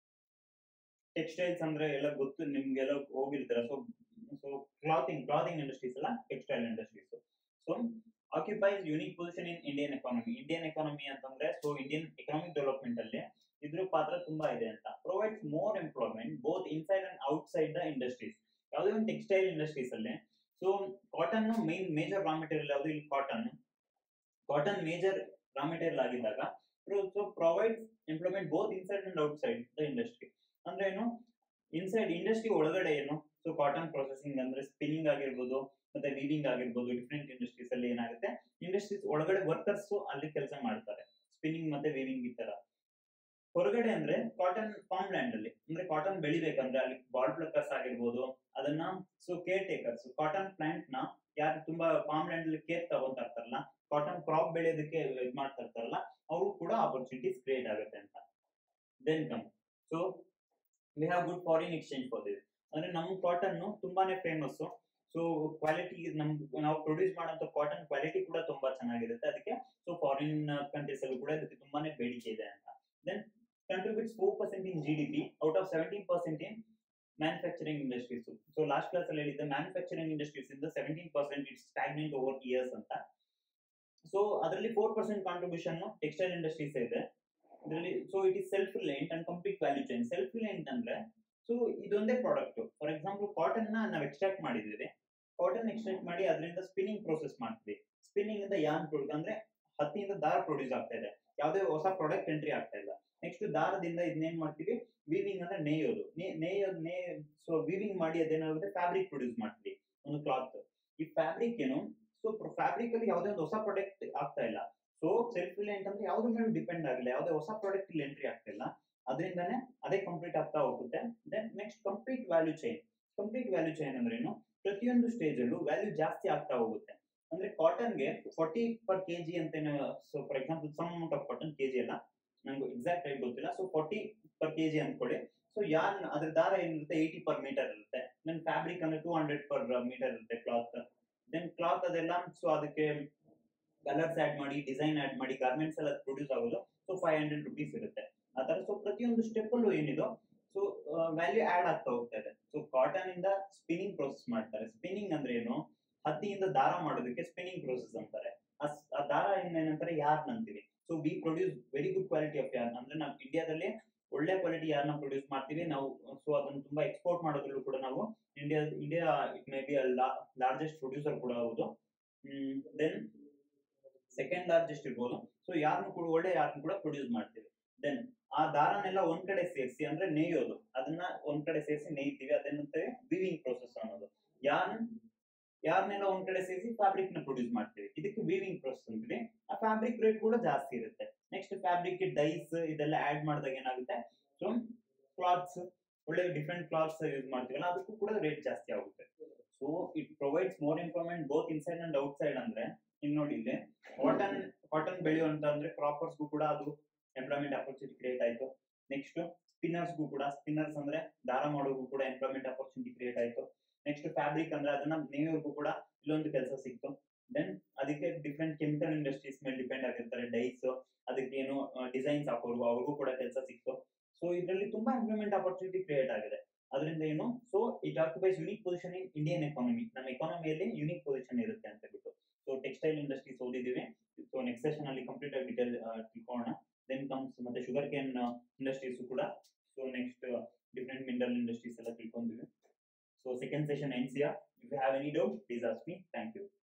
ಟೆಕ್ಸ್ಟೈಲ್ಸ್ ಅಂದ್ರೆ ಎಲ್ಲ ಗೊತ್ತು ನಿಮ್ಗೆಲ್ಲ ಹೋಗಿರ್ತೀರ so so clothing clothing industries ಎಲ್ಲ textile industries so occupies unique position in Indian economy Indian economy ಅಂತಂದ್ರೆ ಸೊ ಇಂಡಿಯನ್ ಎಕನಾಮಿಕ್ ಡೆವಲಪ್ಮೆಂಟ್ ಅಲ್ಲಿ ಇದ್ರ ಪಾತ್ರ ತುಂಬಾ ಇದೆ ಅಂತ provides more employment both inside and outside the industries ಯಾವುದೇ ಒಂದು ಟೆಕ್ಸ್ಟೈಲ್ ಇಂಡಸ್ಟ್ರೀಸ್ ಅಲ್ಲಿ so cotton main major raw material ಯಾವುದು ಇಲ್ಲಿ cotton cotton major raw material ಆಗಿದ್ದಾಗ so provides employment both inside and outside the industry ಅಂದ್ರೆ ಏನು inside industry ಒಳಗಡೆ ಏನು ಸೊ ಕಾಟನ್ ಪ್ರೊಸೆಸಿಂಗ್ ಅಂದ್ರೆ ಸ್ಪಿನ್ನಿಂಗ್ ಆಗಿರ್ಬೋದು ಮತ್ತೆ ವೀವಿಂಗ್ ಆಗಿರ್ಬೋದು ಡಿಫ್ರೆಂಟ್ ಇಂಡಸ್ಟ್ರೀಸ್ ಅಲ್ಲಿ ಏನಾಗುತ್ತೆ ಇಂಡಸ್ಟ್ರೀಸ್ ಒಳಗಡೆ ವರ್ಕರ್ಸ್ ಅಲ್ಲಿ ಕೆಲಸ ಮಾಡ್ತಾರೆ ಸ್ಪಿನ್ನಿಂಗ್ ಮತ್ತೆ ವೀವಿಂಗ್ ಈ ತರ ಹೊರಗಡೆ ಅಂದ್ರೆ ಕಾಟನ್ ಫಾರ್ಮ್ ಲ್ಯಾಂಡ್ ಅಲ್ಲಿ ಅಂದ್ರೆ ಕಾಟನ್ ಬೆಳಿಬೇಕಂದ್ರೆ ಅಲ್ಲಿ ಬಾಲ್ ಪ್ಲಕ್ಕರ್ಸ್ ಆಗಿರ್ಬೋದು ಅದನ್ನ so caretakers cotton plant ನ ಯಾರು ತುಂಬಾ ಫಾರ್ಮ್ ಲ್ಯಾಂಡ್ ಅಲ್ಲಿ ಕೇರ್ ತಗೊಂತಾ ಇರ್ತಾರಲ್ಲ ಕಾಟನ್ ಕ್ರಾಪ್ ಬೆಳೆಯೋದಕ್ಕೆ ಇದು ಮಾಡ್ತಾ ಇರ್ತಾರಲ್ಲ ಅವರು ಕೂಡ ಆಪರ್ಚುನಿಟೀಸ್ ಕ್ರಿಯೇಟ್ ಆಗುತ್ತೆ ಅಂತ then come so we have good foreign exchange for this ಅಂದ್ರೆ ನಮ್ಮ ಕಾಟನ್ ತುಂಬಾನೇ ಫೇಮಸ್ ಸೊ ಕ್ವಾಲಿಟಿ ನಮ್ ನಾವು ಪ್ರೊಡ್ಯೂಸ್ ಮಾಡೋಂಥ ಕಾಟನ್ ಕ್ವಾಲಿಟಿ ಕೂಡ ತುಂಬಾ ಚೆನ್ನಾಗಿರುತ್ತೆ ಅದಕ್ಕೆ ಸೊ ಫಾರಿನ್ ಕಂಟ್ರೀಸ್ ಅಲ್ಲೂ ಕೂಡ ಇದಕ್ಕೆ ತುಂಬಾನೇ ಬೇಡಿಕೆ ಇದೆ ಅಂತ then contributes four percent in G D P out of seventeen percent in manufacturing industries so last class ಅಲ್ಲಿ ಹೇಳಿದ್ದೆ ಮ್ಯಾನುಫ್ಯಾಕ್ಚರಿಂಗ್ ಇಂಡಸ್ಟ್ರೀಸ್ ಇಂದ seventeen percent it's stagnant over years ಅಂತ ಸೊ ಅದರಲ್ಲಿ four percent contribution textile industries ಇದೆ ಇದರಲ್ಲಿ so it is self reliant and complete value chain self reliant ಅಂದ್ರೆ so ಇದೊಂದೇ product for example cotton ನ ನಾವು ಎಕ್ಸ್ಟ್ರಾಕ್ಟ್ ಮಾಡಿದ್ದೀವಿ ಕಾಟನ್ ಎಕ್ಸ್ಟ್ರಾಕ್ಟ್ ಮಾಡಿ ಅದರಿಂದ ಸ್ಪಿನ್ನಿಂಗ್ ಪ್ರೋಸೆಸ್ ಮಾಡ್ತೀವಿ ಸ್ಪಿನ್ನಿಂಗ್ ಇಂದ ಯಾನ್ ಪ್ರೊಡ್ಯೂಸ್ ಅಂದ್ರೆ ಹತ್ತಿಯಿಂದ ದಾರ ಪ್ರೊಡ್ಯೂಸ್ ಆಗ್ತಾ ಇದೆ ಯಾವುದೇ ಹೊಸ ಪ್ರಾಡಕ್ಟ್ ಎಂಟ್ರಿ ಆಗ್ತಾ ಇಲ್ಲ ನೆಕ್ಸ್ಟ್ ದಾರದಿಂದ ಇದನ್ನೇನ್ ಮಾಡ್ತೀವಿ ವೀವಿಂಗ್ ಅಂದ್ರೆ ನೇಯೋದು ನೇ- ನೇಯೋದು ನೇ ಸೊ ವೀವಿಂಗ್ ಮಾಡಿ ಅದೇನಾಗುತ್ತೆ ಫ್ಯಾಬ್ರಿಕ್ ಪ್ರೊಡ್ಯೂಸ್ ಮಾಡ್ತೀವಿ ಒಂದು ಕ್ಲಾತ್ ಈ ಫ್ಯಾಬ್ರಿಕ್ ಏನು ಸೊ ಫ್ಯಾಬ್ರಿಕ್ ಅಲ್ಲಿ ಯಾವುದೇ ಒಂದು ಹೊಸ ಪ್ರಾಡಕ್ಟ್ ಆಗ್ತಾ ಇಲ್ಲ ಸೊ ಸೆಲ್ಫ್ ರಿಲಯಂಟ್ ಅಂದ್ರೆ ಯಾವ್ದ್ರ ಮೇಲೆ ಡಿಪೆಂಡ್ ಆಗಿಲ್ಲ ಯಾವುದೇ ಹೊಸ ಪ್ರಾಡಕ್ಟ್ ಇಲ್ಲಿ ಎಂಟ್ರಿ ಆಗ್ತಾ ಇಲ್ಲ ಅದರಿಂದಾನೇ ಅದೇ ಕಂಪ್ಲೀಟ್ ಆಗ್ತಾ ಹೋಗುತ್ತೆ then next complete value chain complete value chain ಅಂದ್ರೆ ಏನು ಪ್ರತಿಯೊಂದು ಸ್ಟೇಜ್ ಅಲ್ಲೂ ವ್ಯಾಲ್ಯೂ ಜಾಸ್ತಿ ಆಗ್ತಾ ಹೋಗುತ್ತೆ ಅಂದ್ರೆ ಕಾಟನ್ಗೆ ಫಾರ್ಟಿ ಪರ್ ಕೆ ಜಿ ಅಂತ so for example some amount of cotton K G ಅಲ್ಲ ನಂಗೆ ಎಕ್ಸಾಕ್ಟ್ ಆಗಿ ಗೊತ್ತಿಲ್ಲ so forty per K G ಅನ್ಕೊಳ್ಳಿ ಸೊ ಯಾನ್ ಅದ್ರ ದಾರ ಏನಿರುತ್ತೆ ಏಯ್ಟಿ ಪರ್ ಮೀಟರ್ ಇರುತ್ತೆ ದೆನ್ ಫ್ಯಾಬ್ರಿಕ್ ಅಂದ್ರೆ ಟೂ ಹಂಡ್ರೆಡ್ ಪರ್ ಮೀಟರ್ ಇರುತ್ತೆ ಕ್ಲಾತ್ ದೆನ್ ಕ್ಲಾತ್ ಅದೆಲ್ಲ ಸೊ ಅದಕ್ಕೆ ಕಲರ್ಸ್ ಆಡ್ ಮಾಡಿ ಡಿಸೈನ್ ಆಡ್ ಮಾಡಿ ಗಾರ್ಮೆಂಟ್ಸ್ ಎಲ್ಲ ಪ್ರೊಡ್ಯೂಸ್ ಆಗೋದು ಸೊ ಫೈವ್ ಹಂಡ್ರೆಡ್ ರುಪೀಸ್ ಇರುತ್ತೆ ಆ ತರ ಸೊ ಪ್ರತಿಯೊಂದು ಸ್ಟೆಪ್ ಅಲ್ಲೂ ಏನಿದೋ ಸೊ ವ್ಯಾಲ್ಯೂ ಆಡ್ ಆಗ್ತಾ ಹೋಗ್ತಾ ಇದೆ ಸೊ ಕಾಟನ್ ಇಂದ ಸ್ಪಿನ್ನಿಂಗ್ ಪ್ರೋಸೆಸ್ ಮಾಡ್ತಾರೆ ಸ್ಪಿನ್ನಿಂಗ್ ಅಂದ್ರೆ ಏನು ಹತ್ತಿಯಿಂದ ದಾರ ಮಾಡೋದಕ್ಕೆ ಸ್ಪಿನ್ನಿಂಗ್ ಪ್ರೋಸೆಸ್ ಅಂತಾರೆ ಆ ಸ್- ಆ ದಾರ ಏನಂತಾರೆ ಯಾರ್ನ್ ಅಂತೀವಿ so we produce very good quality of yarn ಅಂದ್ರೆ ನಾವು ಇಂಡಿಯಾದಲ್ಲಿ ಒಳ್ಳೆ ಕ್ವಾಲಿಟಿ ಯಾರನ್ನ ಪ್ರೊಡ್ಯೂಸ್ ಮಾಡ್ತೀವಿ ನಾವು ಸೊ ಅದನ್ನು ತುಂಬಾ ಎಕ್ಸ್ಪೋರ್ಟ್ ಮಾಡೋದ್ರಲ್ಲೂ ಕೂಡ ನಾವು India India it may be largest producer ಕೂಡ ಹೌದು ದೆನ್ ಸೆಕೆಂಡ್ ಲಾರ್ಜೆಸ್ಟ್ ಇರ್ಬೋದು ಸೊ ಯಾರನ್ನು ಕೂಡ ಒಳ್ಳೆ ಯಾರನ್ನು ಕೂಡ ಪ್ರೊಡ್ಯೂಸ್ ಮಾಡ್ತೀವಿ ದೆನ್ ಆ ದಾರನೆಲ್ಲ ಒಂದ್ ಕಡೆ ಸೇರಿಸಿ ಅಂದ್ರೆ ನೇಯೋದು ಅದನ್ನ ಒಂದ್ ಕಡೆ ಸೇರಿಸಿ ನೇಯ್ತೀವಿ ಅದೇನಂತೇವೆ ವಿವಿಂಗ್ ಪ್ರೋಸೆಸ್ ಅನ್ನೋದು ಯಾರ್ನ್ ಯಾರನ್ನೆಲ್ಲ ಒಂದ್ ಕಡೆ ಸೇರಿಸಿ ಫ್ಯಾಬ್ರಿಕ್ ನ ಪ್ರೊಡ್ಯೂಸ್ ಮಾಡ್ತೀವಿ ಇದಕ್ಕೆ ವೀವಿಂಗ್ ಪ್ರೋಸೆಸ್ ಅಂತೀವಿ ಆ ಫ್ಯಾಬ್ರಿಕ್ ರೇಟ್ ಕೂಡ ಜಾಸ್ತಿ ಇರುತ್ತೆ ನೆಕ್ಸ್ಟ್ ಫ್ಯಾಬ್ರಿಕ್ ಡೈಸ್ ಇದೆಲ್ಲ ಆಡ್ ಮಾಡಿದಾಗ ಏನಾಗುತ್ತೆ ಸೊ ಕ್ಲಾತ್ಸ್ ಒಳ್ಳೆ ಡಿಫ್ರೆಂಟ್ ಕ್ಲಾತ್ಸ್ ಯೂಸ್ ಮಾಡ್ತೀವಲ್ಲ ಅದಕ್ಕೂ ಕೂಡ ರೇಟ್ ಜಾಸ್ತಿ ಆಗುತ್ತೆ so it provides more employment both inside and outside ಅಂದ್ರೆ ಇನ್ನು ನೋಡಿ ಇಲ್ಲಿ ಕಾಟನ್ ಕಾಟನ್ ಬೆಳೆಯುವಂತ ಅಂದ್ರೆ ಕ್ರಾಪರ್ಸ್ಗೂ ಕೂಡ ಅದು ಎಂಪ್ಲಾಯ್ಮೆಂಟ್ ಅಪರ್ಚುನಿಟಿ ಕ್ರಿಯೇಟ್ ಆಯ್ತು ನೆಕ್ಸ್ಟ್ ಸ್ಪಿನ್ನರ್ಸ್ಗೂ ಕೂಡ ಸ್ಪಿನ್ನರ್ಸ್ ಅಂದ್ರೆ ದಾರ ಮಾಡೋರ್ಗೂ ಕೂಡ ಎಂಪ್ಲಾಯ್ಮೆಂಟ್ ಅಪರ್ಚುನಿಟಿ ಕ್ರಿಯೇಟ್ ಆಯ್ತು ನೆಕ್ಸ್ಟ್ ಫ್ಯಾಬ್ರಿಕ್ ಅಂದ್ರೆ ಅದನ್ನ ನೇಯೋರ್ಗೂ ಕೂಡ ಇಲ್ಲೊಂದು ಕೆಲಸ ಸಿಕ್ತು ದೆನ್ ಅದಕ್ಕೆ ಡಿಫ್ರೆಂಟ್ ಕೆಮಿಕಲ್ ಇಂಡಸ್ಟ್ರೀಸ್ ಮೇಲೆ ಡಿಪೆಂಡ್ ಆಗಿರ್ತಾರೆ ಡೈಸ್ ಅದಕ್ಕೆ ಏನು ಡಿಸೈನ್ಸ್ ಹಾಕೋರು ಅವ್ರಿಗೂ ಕೂಡ ಕೆಲಸ ಸಿಕ್ತು ಸೊ ಇದರಲ್ಲಿ ತುಂಬಾ ಎಂಪ್ಲಾಯ್ಮೆಂಟ್ ಅಪರ್ಚುನಿಟಿ ಕ್ರಿಯೇಟ್ ಆಗಿದೆ ಅದರಿಂದ ಏನು so it occupies unique position in Indian economy ನಮ್ಮ ಎಕಾನಮಿಯಲ್ಲಿ ಯುನಿಕ್ ಪೊಸಿಷನ್ ಇರುತ್ತೆ ಅಂತ ಹೇಳ್ಬಿಟ್ಟು ಸೊ ಟೆಕ್ಸ್ಟೈಲ್ ಇಂಡಸ್ಟ್ರೀಸ್ ಓದಿದ್ದೀವಿ ಸೊ ನೆಕ್ಸ್ಟ್ ಸೆಷನ್ ಅಲ್ಲಿ ಕಂಪ್ಲೀಟ್ ಆಗಿ ಡೀಟೇಲ್ ತಿಳ್ಕೊಳ್ಳೋಣ ದೆನ್ ಕಮ್ಸ್ ಮತ್ತೆ ಶುಗರ್ ಕೇನ್ ಇಂಡಸ್ಟ್ರೀಸ್ ಕೂಡ so next different mineral industries ಎಲ್ಲ ತಿಳ್ಕೊಂಡಿವಿ so second session N C R if you have any doubt please ask me thank you